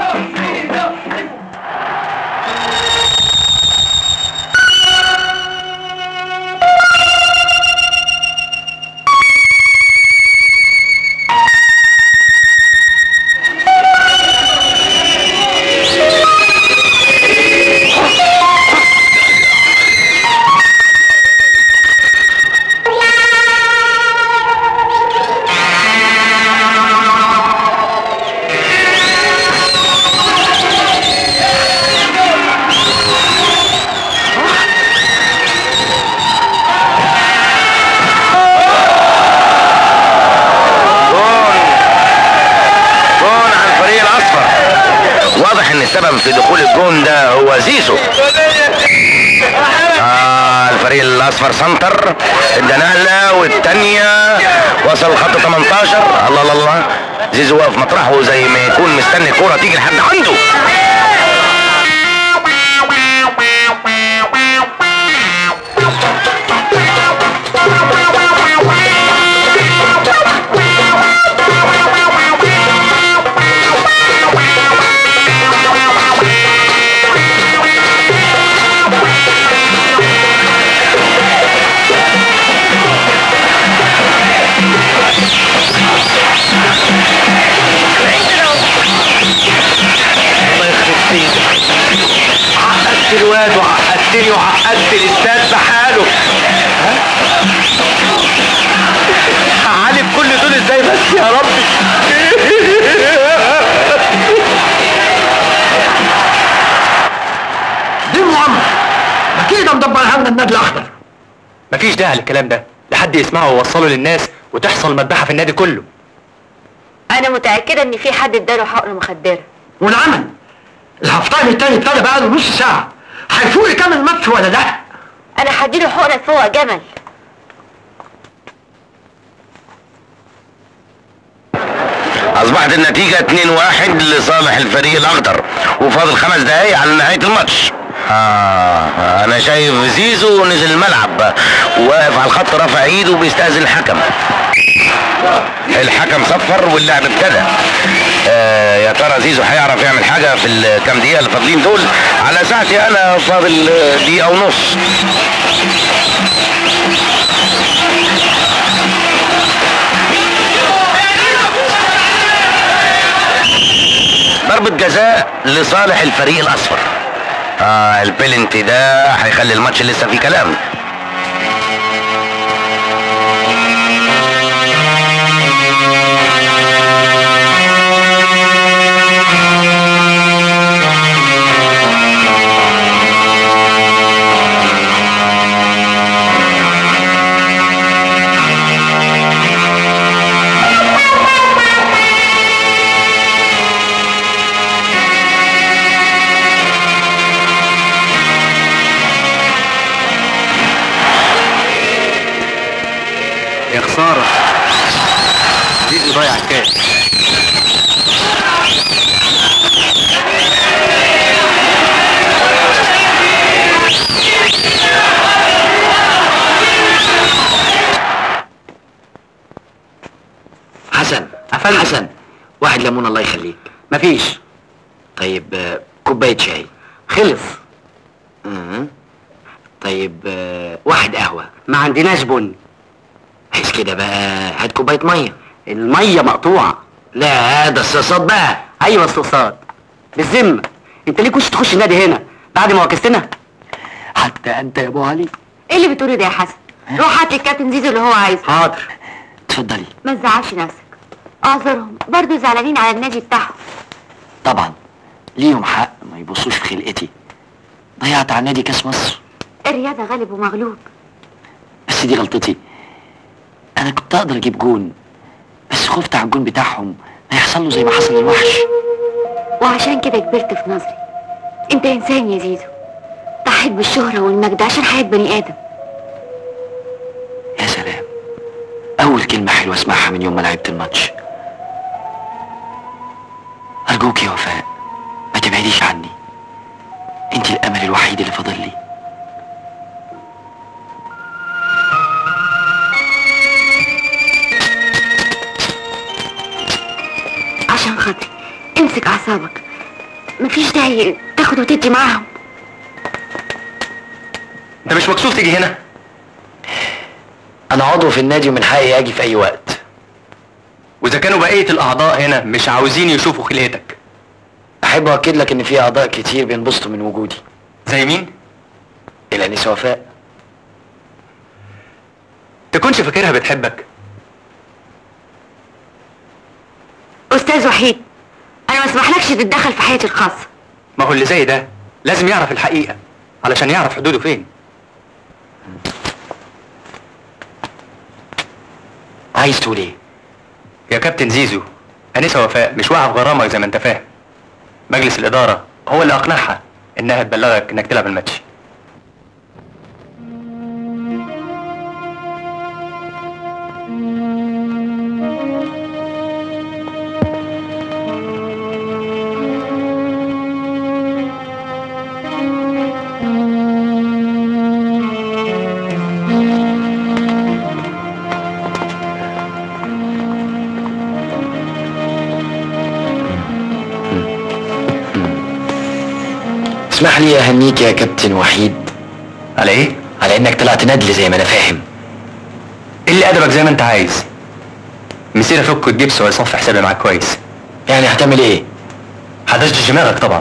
L: جون على الفريق الاصفر واضح ان السبب في دخول الجون ده هو زيزو آه الفريق الاصفر سنتر ادى نقله والتانية وصل خط 18 الله الله الله زيزو واقف مطرحه زي ما يكون مستني الكوره تيجي لحد عنده
B: الله يخرب سيدك عقدت الواد وعقدتني وعقدت الاستاذ بحاله ها؟ هعالج كل دول ازاي بس يا ربي
K: دي مؤامرة اكيد مدبرها لنا النادي الاخضر
M: مفيش داعي للكلام ده لحد يسمعه ويوصله للناس وتحصل مذبحه في النادي كله
F: انا متاكده ان في حد اداله حقن مخدره
K: والعمل الهفتان التاني ابتدى بقاله نص ساعة هيفوق يكمل الماتش ولا لا؟
F: انا هديله حقنه فوق جمل
L: اصبحت النتيجة 2-1 لصالح الفريق الاخضر وفاضل خمس دقايق على نهاية الماتش آه انا شايف زيزو نزل الملعب واقف على الخط رافع ايده وبيستأذن الحكم الحكم صفر واللعب ابتدى آه يا ترى زيزو هيعرف يعمل حاجه في الكام دقيقه اللي فاضلين دول على ساعتي انا فاضل آه، دقيقه ونص ضربة جزاء لصالح الفريق الأصفر آه البلنتي ده هيخلي الماتش لسه فيه كلام
M: يا خسارة زيزو ضيع الكاس
D: حسن حسن واحد ليمون الله يخليك
K: مفيش
D: طيب آه، كوبايه شاي
K: خلص
D: مم. طيب آه، واحد قهوه
K: ما عندناش بن
D: عايز كده بقى هات كوبايه ميه
K: الميه مقطوعه
D: لا ده الصاصات بقى
K: ايوه الصوصات بالذمه انت ليه كنتش تخش النادي هنا بعد ما وكستنا
D: حتى انت يا ابو علي
F: ايه اللي بتقوله ده يا حسن روح هات لي الكابتن زيزو اللي هو عايزه
K: حاضر
D: اتفضلي
F: ما تزعلش نفسك اعذرهم برضه زعلانين على النادي بتاعهم
D: طبعا ليهم حق ما يبصوش في خلقتي ضيعت على نادي كاس مصر
F: الرياضه غالب ومغلوب
D: بس دي غلطتي انا كنت اقدر اجيب جون بس خفت على الجون بتاعهم ما يحصل له زي ما حصل للوحش
F: وعشان كده كبرت في نظري انت انسان يا زيزو ضحيت بالشهرة والمجد عشان حياة بني ادم
D: يا سلام اول كلمه حلوه اسمعها من يوم ما لعبت الماتش ارجوك يا وفاء ما تبعديش عني انت الامل الوحيد اللي فاضل لي
F: عشان خاطري امسك اعصابك مفيش داعي تاخد وتدي معاهم
M: انت مش مكسوف تيجي هنا
D: انا عضو في النادي ومن حقي اجي في اي وقت
M: واذا كانوا بقية الاعضاء هنا مش عاوزين يشوفوا خلقتك
D: احب اؤكد لك ان في اعضاء كتير بينبسطوا من وجودي
M: زي مين
D: الانسه وفاء
M: تكونش فاكرها بتحبك
F: استاذ وحيد انا ما اسمحلكش تتدخل في حياتي الخاصة
M: ما هو اللي زي ده لازم يعرف الحقيقة علشان يعرف حدوده فين
D: عايز تقول ايه
M: يا كابتن زيزو أنسة وفاء مش واقعة في غرامك زي ما انت فاهم مجلس الإدارة هو اللي أقنعها إنها تبلغك إنك تلعب الماتش
D: اسمح لي اهنيك يا كابتن وحيد
M: على إيه؟
D: على انك طلعت ندل زي ما انا فاهم
M: اللي أدبك زي ما انت عايز مسير أفك الجبس ويصفي حسابي معاك كويس
D: يعني هتعمل ايه
M: هدشدش دماغك طبعا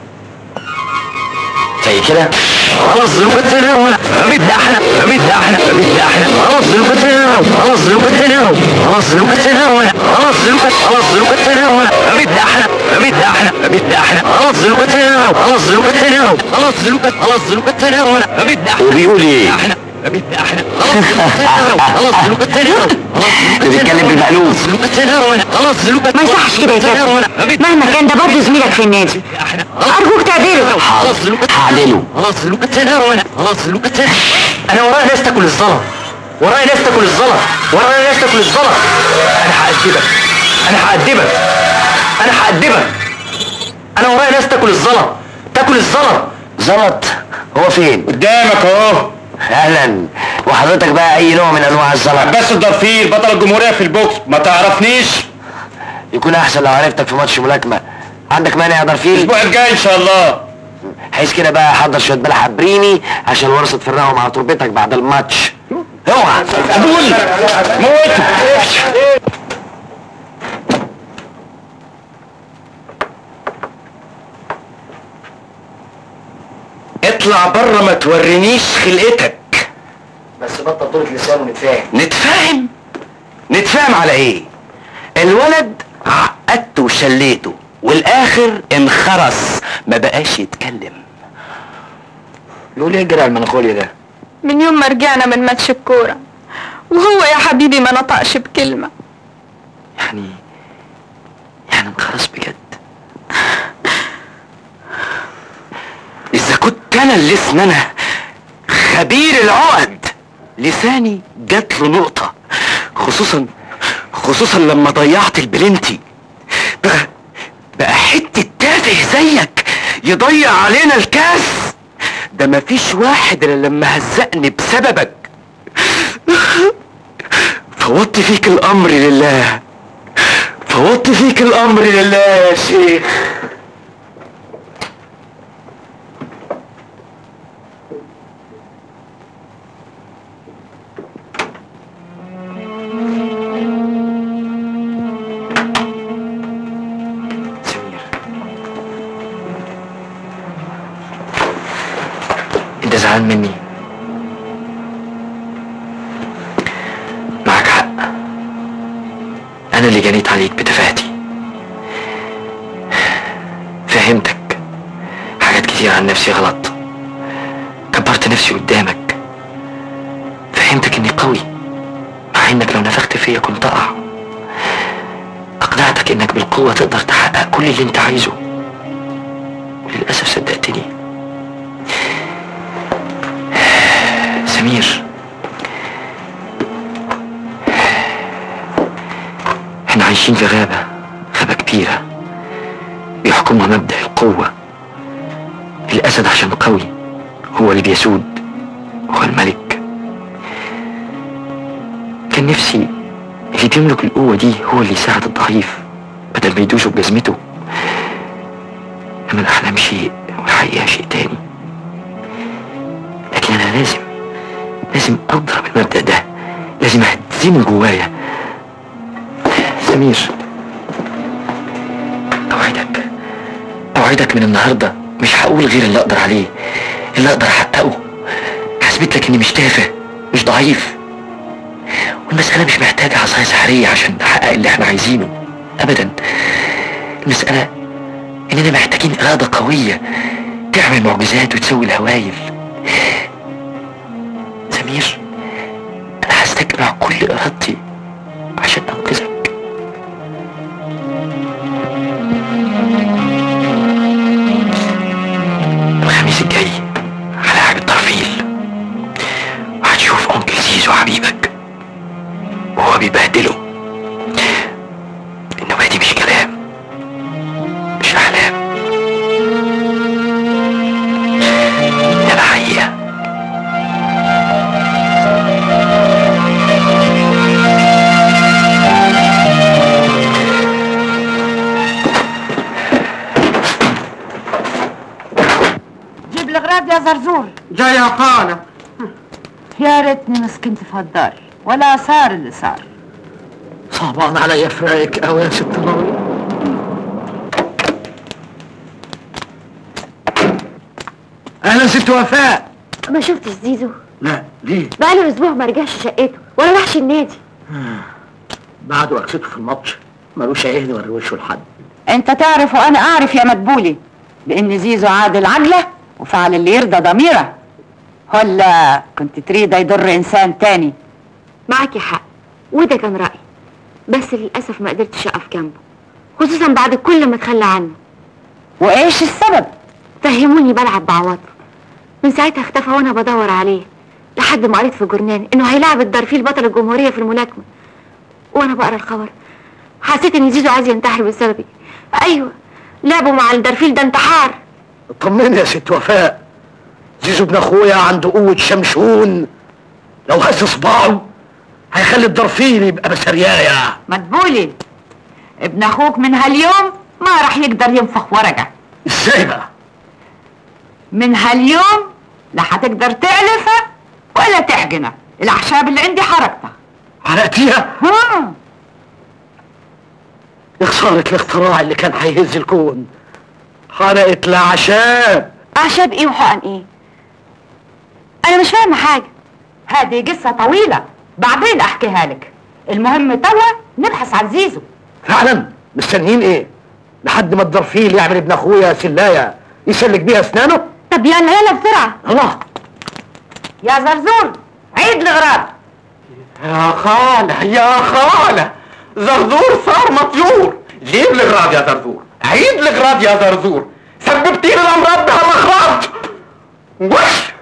D: زي كده
C: خلاص القتل بدي احنا بدي احنا بدي احنا خلاص القتل خلاص القتل خلاص القتل خلاص القتل خلاص القتل بدي احنا بدي احنا بدي احنا خلاص القتل خلاص القتل خلاص القتل خلاص القتل بدي احنا
D: وبيقول ايه
C: احنا بدي احنا خلاص القتل خلاص
D: ده بيتكلم بالمألوف
C: خلاص القتل
F: ما يصحش كده يا كابتن مهما كان ده برضه زميلك في النادي ارجوك تعدله
C: خلاص القتل
D: هعدله
C: خلاص القتل خلاص القتل انا ورايا ناس تاكل الزلط ورايا ناس تاكل الزلط ورايا ناس تاكل الزلط انا هأدبك انا هأدبك انا هأدبك انا ورايا ناس تاكل الزلط تاكل الزلط
D: زلط هو فين
C: قدامك اهو
D: اهلا وحضرتك بقى اي نوع من انواع الزلط
C: بس الضرفيل بطل الجمهوريه في البوكس ما تعرفنيش
D: يكون احسن لو عرفتك في ماتش ملاكمه عندك مانع يا ضرفيل
C: الاسبوع الجاي ان شاء الله
D: حيث كده بقى حضر شويه بلح بريني عشان ورثة تفرقهم على تربتك بعد الماتش اوعى
C: قول موته
B: اطلع بره ما تورينيش خلقتك
D: بس بطل طولة لسان ونتفاهم
B: نتفاهم نتفاهم على ايه الولد عقدته وشليته والاخر انخرس ما بقاش يتكلم
D: يقول ايه الجرع المناخولي ده
O: من يوم ما رجعنا من ماتش الكورة وهو يا حبيبي ما نطقش بكلمة
D: يعني يعني انخرس بجد
B: اذا كنت انا اللي اسمي انا خبير العقد لساني جات له نقطة خصوصا خصوصا لما ضيعت البلنتي بقى بقى حتة تافه زيك يضيع علينا الكاس ده مفيش واحد الا لما هزقني بسببك فوضت فيك الامر لله فوضت فيك الامر لله يا شيخ
D: انت زعلان مني معك حق انا اللي جنيت عليك بتفاهتي فهمتك حاجات كتير عن نفسي غلط كبرت نفسي قدامك فهمتك اني قوي مع انك لو نفخت فيا كنت اقع اقنعتك انك بالقوة تقدر تحقق كل اللي انت عايزه وللأسف صدقتني سمير احنا عايشين في غابة غابة كبيرة بيحكمها مبدأ القوة الأسد عشان قوي هو اللي بيسود هو الملك كان نفسي اللي بيملك القوة دي هو اللي يساعد الضعيف بدل ما يدوسه بجزمته إنما الأحلام شيء والحقيقة شيء تاني لكن أنا لازم لازم أضرب المبدأ ده لازم أهزمه جوايا سمير أوعدك أوعدك من النهاردة مش هقول غير اللي أقدر عليه اللي أقدر أحققه هثبت لك إني مش تافه مش ضعيف والمسألة مش محتاجة عصاية سحرية عشان نحقق اللي احنا عايزينه أبدا المسألة إننا محتاجين إرادة قوية تعمل معجزات وتسوي الهوايل سمير أنا هستجمع كل إرادتي عشان أنقذك الخميس الجاي هلاعب الترفيل وهتشوف أنكل زيزو حبيبك وهو بيبهدله النوبة دي مش كلام مش أحلام ده الحقيقة
H: جيب الغراض يا زرزور
K: جاي يا خالة
H: يا ريتني مسكنت في الدار ولا صار اللي صار
K: صعبان عليا فرايك قوي يا ست نوري اهلا ست وفاء
F: ما شفتش زيزو
K: لا ليه
F: بقاله اسبوع ما رجعش شقته ولا راحش النادي
K: بعد وقفته في الماتش ملوش عين يوري وشه لحد
H: انت تعرف وانا اعرف يا مدبولي بان زيزو عادل عجلة وفعل اللي يرضى ضميره ولا كنت تريد يضر انسان تاني
F: معاكي حق وده كان رأيي بس للأسف ما قدرتش أقف جنبه خصوصا بعد كل ما اتخلى عنه
H: وإيش السبب؟
F: فهموني بلعب بعواطف من ساعتها اختفى وأنا بدور عليه لحد ما قريت في جورنال إنه هيلاعب الدرفيل بطل الجمهورية في الملاكمة وأنا بقرا الخبر حسيت إن زيزو عايز ينتحر بسببي أيوه لعبه مع الدرفيل ده انتحار
K: طمني يا ست وفاء زيزو ابن اخويا عنده قوة شمشون لو هز صباعه هيخلي الضرفيل يبقى بسرياية
H: مدبولي ابن اخوك من هاليوم ما راح يقدر ينفخ ورقة
K: ازاي بقى؟
H: من هاليوم لا هتقدر تعلفها ولا تحقنها الاعشاب اللي عندي حركتها
K: حرقتيها؟
H: ها
K: يا خسارة الاختراع اللي كان هيهز الكون حرقت الأعشاب
F: اعشاب ايه وحقن ايه انا مش فاهمه حاجه
H: هذه قصة طويلة بعدين احكيها لك المهم توا نبحث عن زيزو
K: فعلا مستنيين ايه؟ لحد ما الضرفيل يعمل ابن اخويا سلاية يسلك بيها اسنانه؟
F: طب يلا يلا بسرعه
K: الله
H: يا زرزور عيد الغراب
C: يا خالة يا خالة زرزور صار مطيور جيب الغراض يا زرزور عيد الغراض يا زرزور سببتي لي الامراض بهالاخراج وش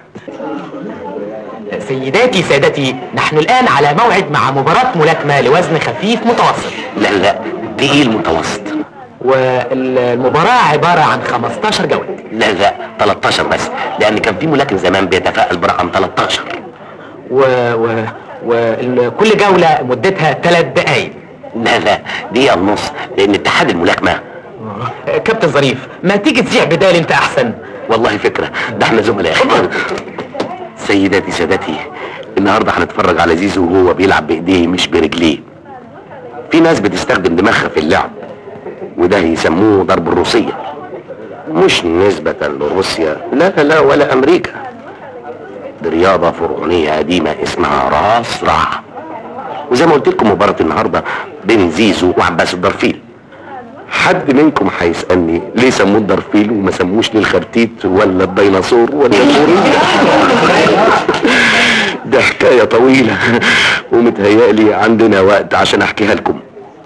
P: سيداتي سادتي نحن الآن على موعد مع مباراة ملاكمة لوزن خفيف متوسط
L: لا لا دي ايه المتوسط
P: والمباراة عبارة عن 15 جولة
L: لا لا 13 بس لان كان في ملاكم زمان بيتفائل برقم 13
P: و... و... وكل جولة مدتها ثلاث دقايق
L: لا لا دقيقة ونص لان اتحاد الملاكمة
P: كابتن ظريف ما تيجي تذيع بدال انت احسن
L: والله فكرة ده احنا زملاء سيداتي سادتي النهارده هنتفرج على زيزو وهو بيلعب بايديه مش برجليه في ناس بتستخدم دماغها في اللعب وده يسموه ضرب الروسية مش نسبة لروسيا لا لا لا ولا أمريكا دي رياضة فرعونية قديمة اسمها راس رع وزي ما قلت لكم مباراة النهاردة بين زيزو وعباس الدرفيل حد منكم هيسألني ليه سموه الدرفيل وما سموش ليه الخرتيت ولا الديناصور ولا الغوريلا ده حكاية طويلة ومتهيألي عندنا وقت عشان احكيها لكم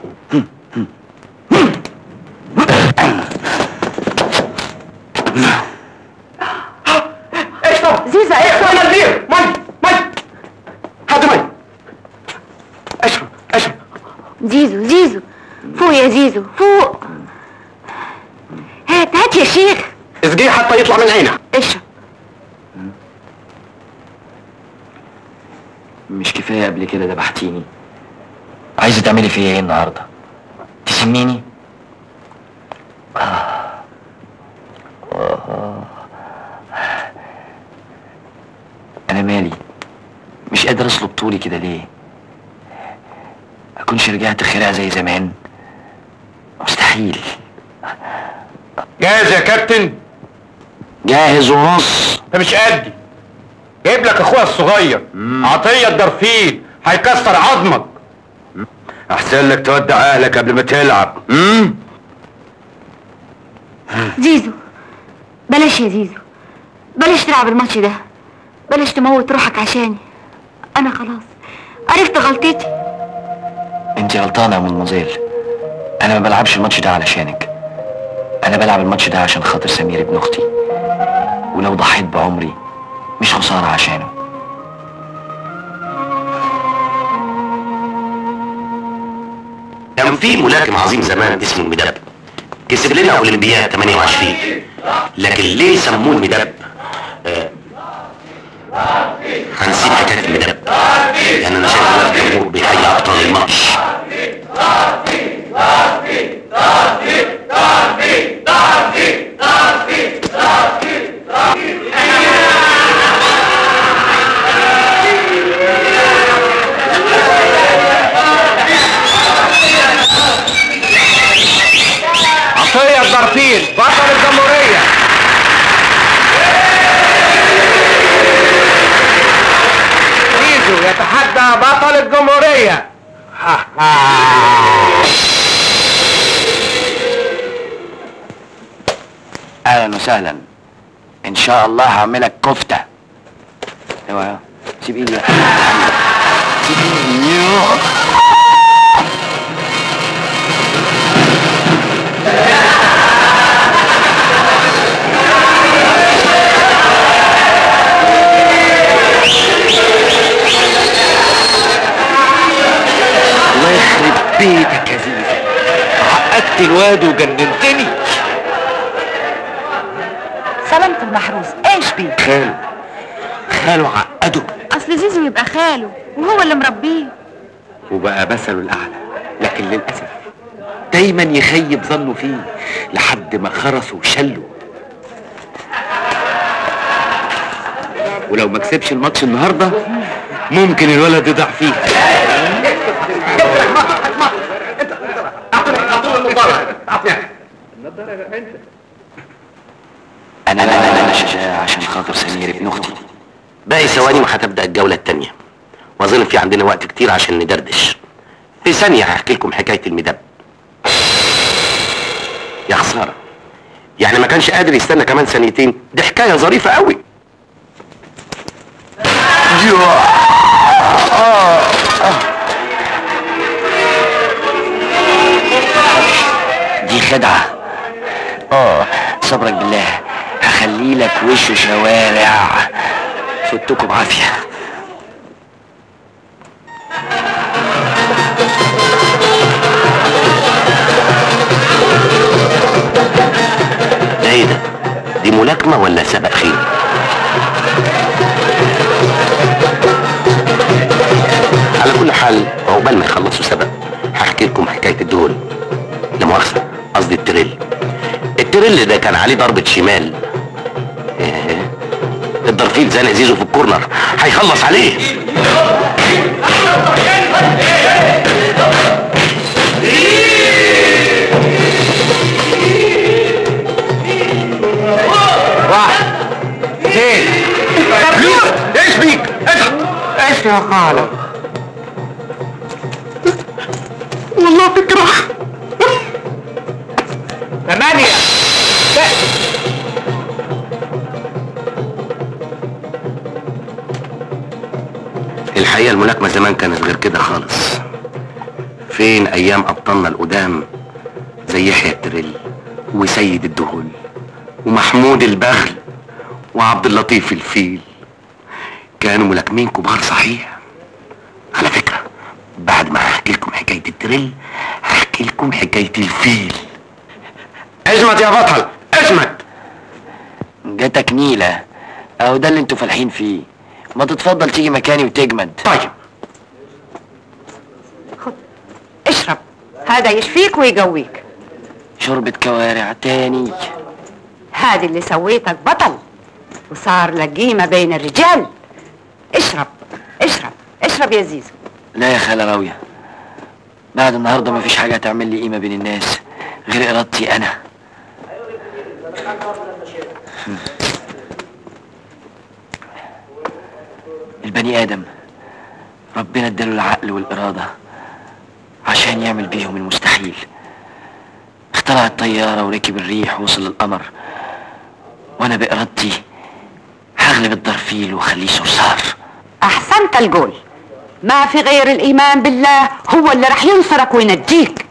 C: اشرب
F: زيزو
C: اشرب يا كبير مي مي هات مي اشرب اشرب
F: زيزو زيزو فوق يا زيزو فوق هات هات يا شيخ
C: اسقيه حتى يطلع من عينها
F: اشرب
J: مش كفايه قبل كده دبحتيني عايزه تعملي فيا ايه النهارده تسميني آه. آه. انا مالي مش قادر اصلب طولي كده ليه اكونش رجعت خيرها زي زمان مستحيل
C: جاهز يا كابتن
J: جاهز ونص
C: انت مش قدي جايب لك اخويا الصغير عطيه الدرفيل هيكسر عظمك
B: احسن لك تودع اهلك قبل ما تلعب امم
F: زيزو بلاش يا زيزو بلاش تلعب الماتش ده بلاش تموت روحك عشاني انا خلاص عرفت غلطتي
J: انت غلطانه يا مدموزيل انا ما بلعبش الماتش ده علشانك انا بلعب الماتش ده عشان خاطر سمير ابن اختي ولو ضحيت بعمري مش خساره عشانه
L: كان في ملاكم عظيم زمان اسمه المدب كسب لنا اولمبياد 28 لكن ليه سموه المدب آه، هنسيب حكايه المدب لان انا شايف دلوقتي الجمهور بيهيئ ابطال الماتش
C: عطيه الدرفيل بطل الجمهوريه زيزو يتحدى بطل الجمهوريه
J: اهلا وسهلا ان شاء الله هعملك كفته اوعى سيب ايدي سيب ايدي الله يخرب بيتك يا زيزو عقدت الواد وجننتني
H: سلامة المحروس ايش بيه
J: خالد خاله عقده
F: اصل زيزو يبقى خاله وهو اللي مربيه
B: وبقى مثله الاعلى لكن للاسف دايما يخيب ظنه فيه لحد ما خرسه وشله ولو ما كسبش الماتش النهارده ممكن الولد يضيع فيه
J: انا انا انا شجاع عشان خاطر سمير ابن اختي
L: باقي ثواني وهتبدا الجوله الثانيه واظن في عندنا وقت كتير عشان ندردش في ثانيه هحكي لكم حكايه المدب يا خساره يعني ما كانش قادر يستنى كمان ثانيتين دي حكايه ظريفه قوي
J: دي خدعة اه صبرك بالله هخلي لك وش شوارع فتكوا بعافية
L: ده ايه ده دي ملاكمه ولا سبق خيل على كل حال عقبال ما يخلصوا سبق هحكي لكم حكايه الدهون لا مؤاخذه قصدي التريل التريل ده كان عليه ضربه شمال إيه، الدرفيل زنق زيزو في الكورنر هيخلص عليه
C: واحد اثنين ايش بيك؟ ايش يا خالد؟ والله فكرة ثمانية
L: الحقيقه الملاكمه زمان كانت غير كده خالص فين ايام ابطالنا القدام زي يحيى التريل وسيد الدهول ومحمود البغل وعبد اللطيف الفيل كانوا ملاكمين كبار صحيح على فكره بعد ما هحكي لكم حكايه التريل هحكي لكم حكايه الفيل
J: اجمد يا بطل اجمد جاتك نيلة اهو ده اللي انتوا فالحين فيه ما تتفضل تيجي مكاني وتجمد
L: طيب
H: اشرب هذا يشفيك ويقويك
J: شوربة كوارع تاني
H: هذه اللي سويتك بطل وصار لك قيمة بين الرجال اشرب اشرب اشرب يا زيزو
J: لا يا خالة راوية بعد النهاردة مفيش حاجة هتعمل لي قيمة بين الناس غير إرادتي أنا البني آدم ربنا اداله العقل والإرادة عشان يعمل بيهم المستحيل اخترع الطيارة وركب الريح ووصل للقمر وأنا بإرادتي هغلب الدرفيل وخليه صرصار
H: احسنت القول ما في غير الايمان بالله هو اللي رح ينصرك وينجيك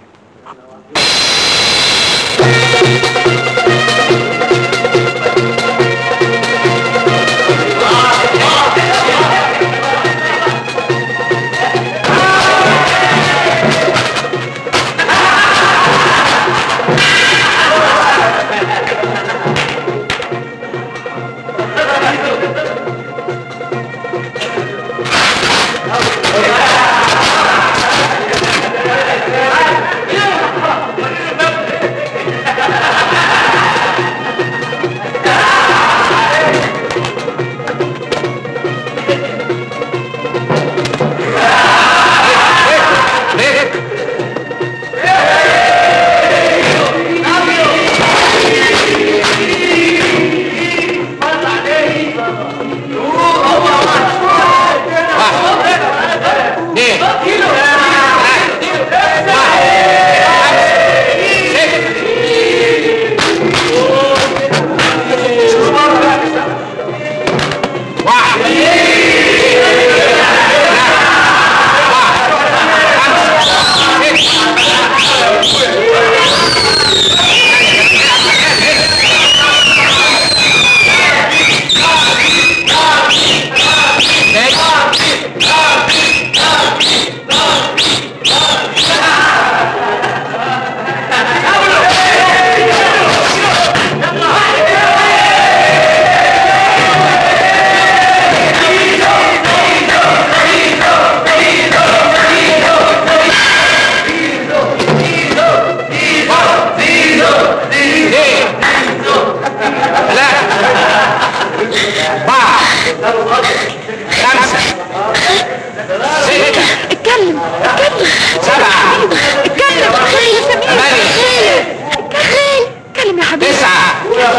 C: خمسة ستة
H: اتكلم اتكلم
C: سبعة
H: اتكلم يا سمير
C: ثمانية
H: اتكلم يا حبيبي
C: تسعة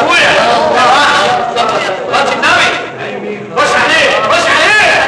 C: رد النبي خش عليه خش عليه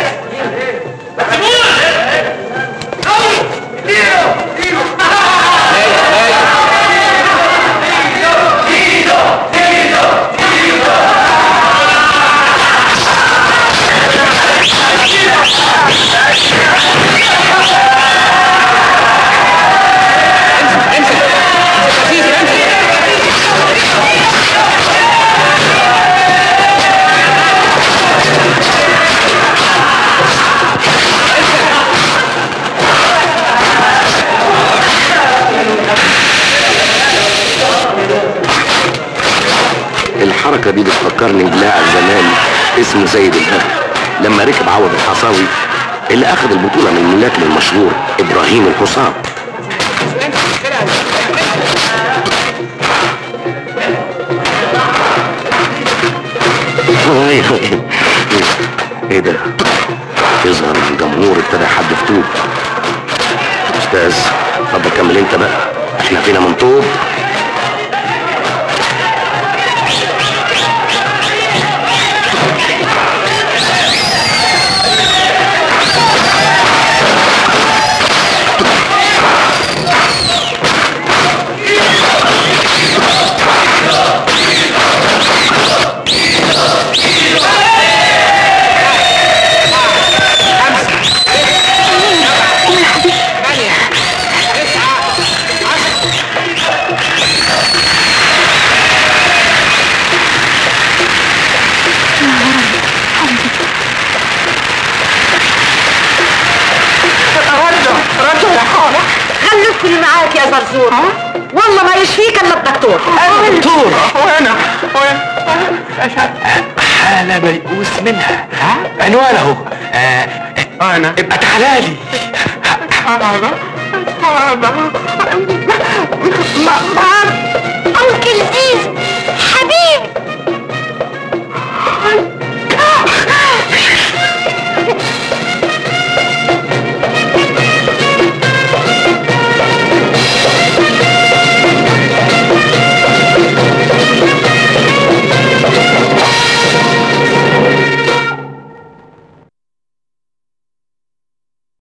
L: الحركة دي بتفكرني بلاعب زمان اسمه سيد البدر لما ركب عوض الحصاوي اللي اخذ البطولة من الملاكم المشهور ابراهيم الحصان ايه ده يظهر الجمهور ابتدى حد فتوب استاذ اتفضل كمل انت بقى احنا فينا من طوب
H: ردوا ردوا يا حالة خليكوا اللي معاك يا زرزور والله ما يشفيك الا الدكتور
C: دكتور وانا وانا حالة ميؤوس منها عنوانه آه انا ابقى تعالى لي
H: ما ما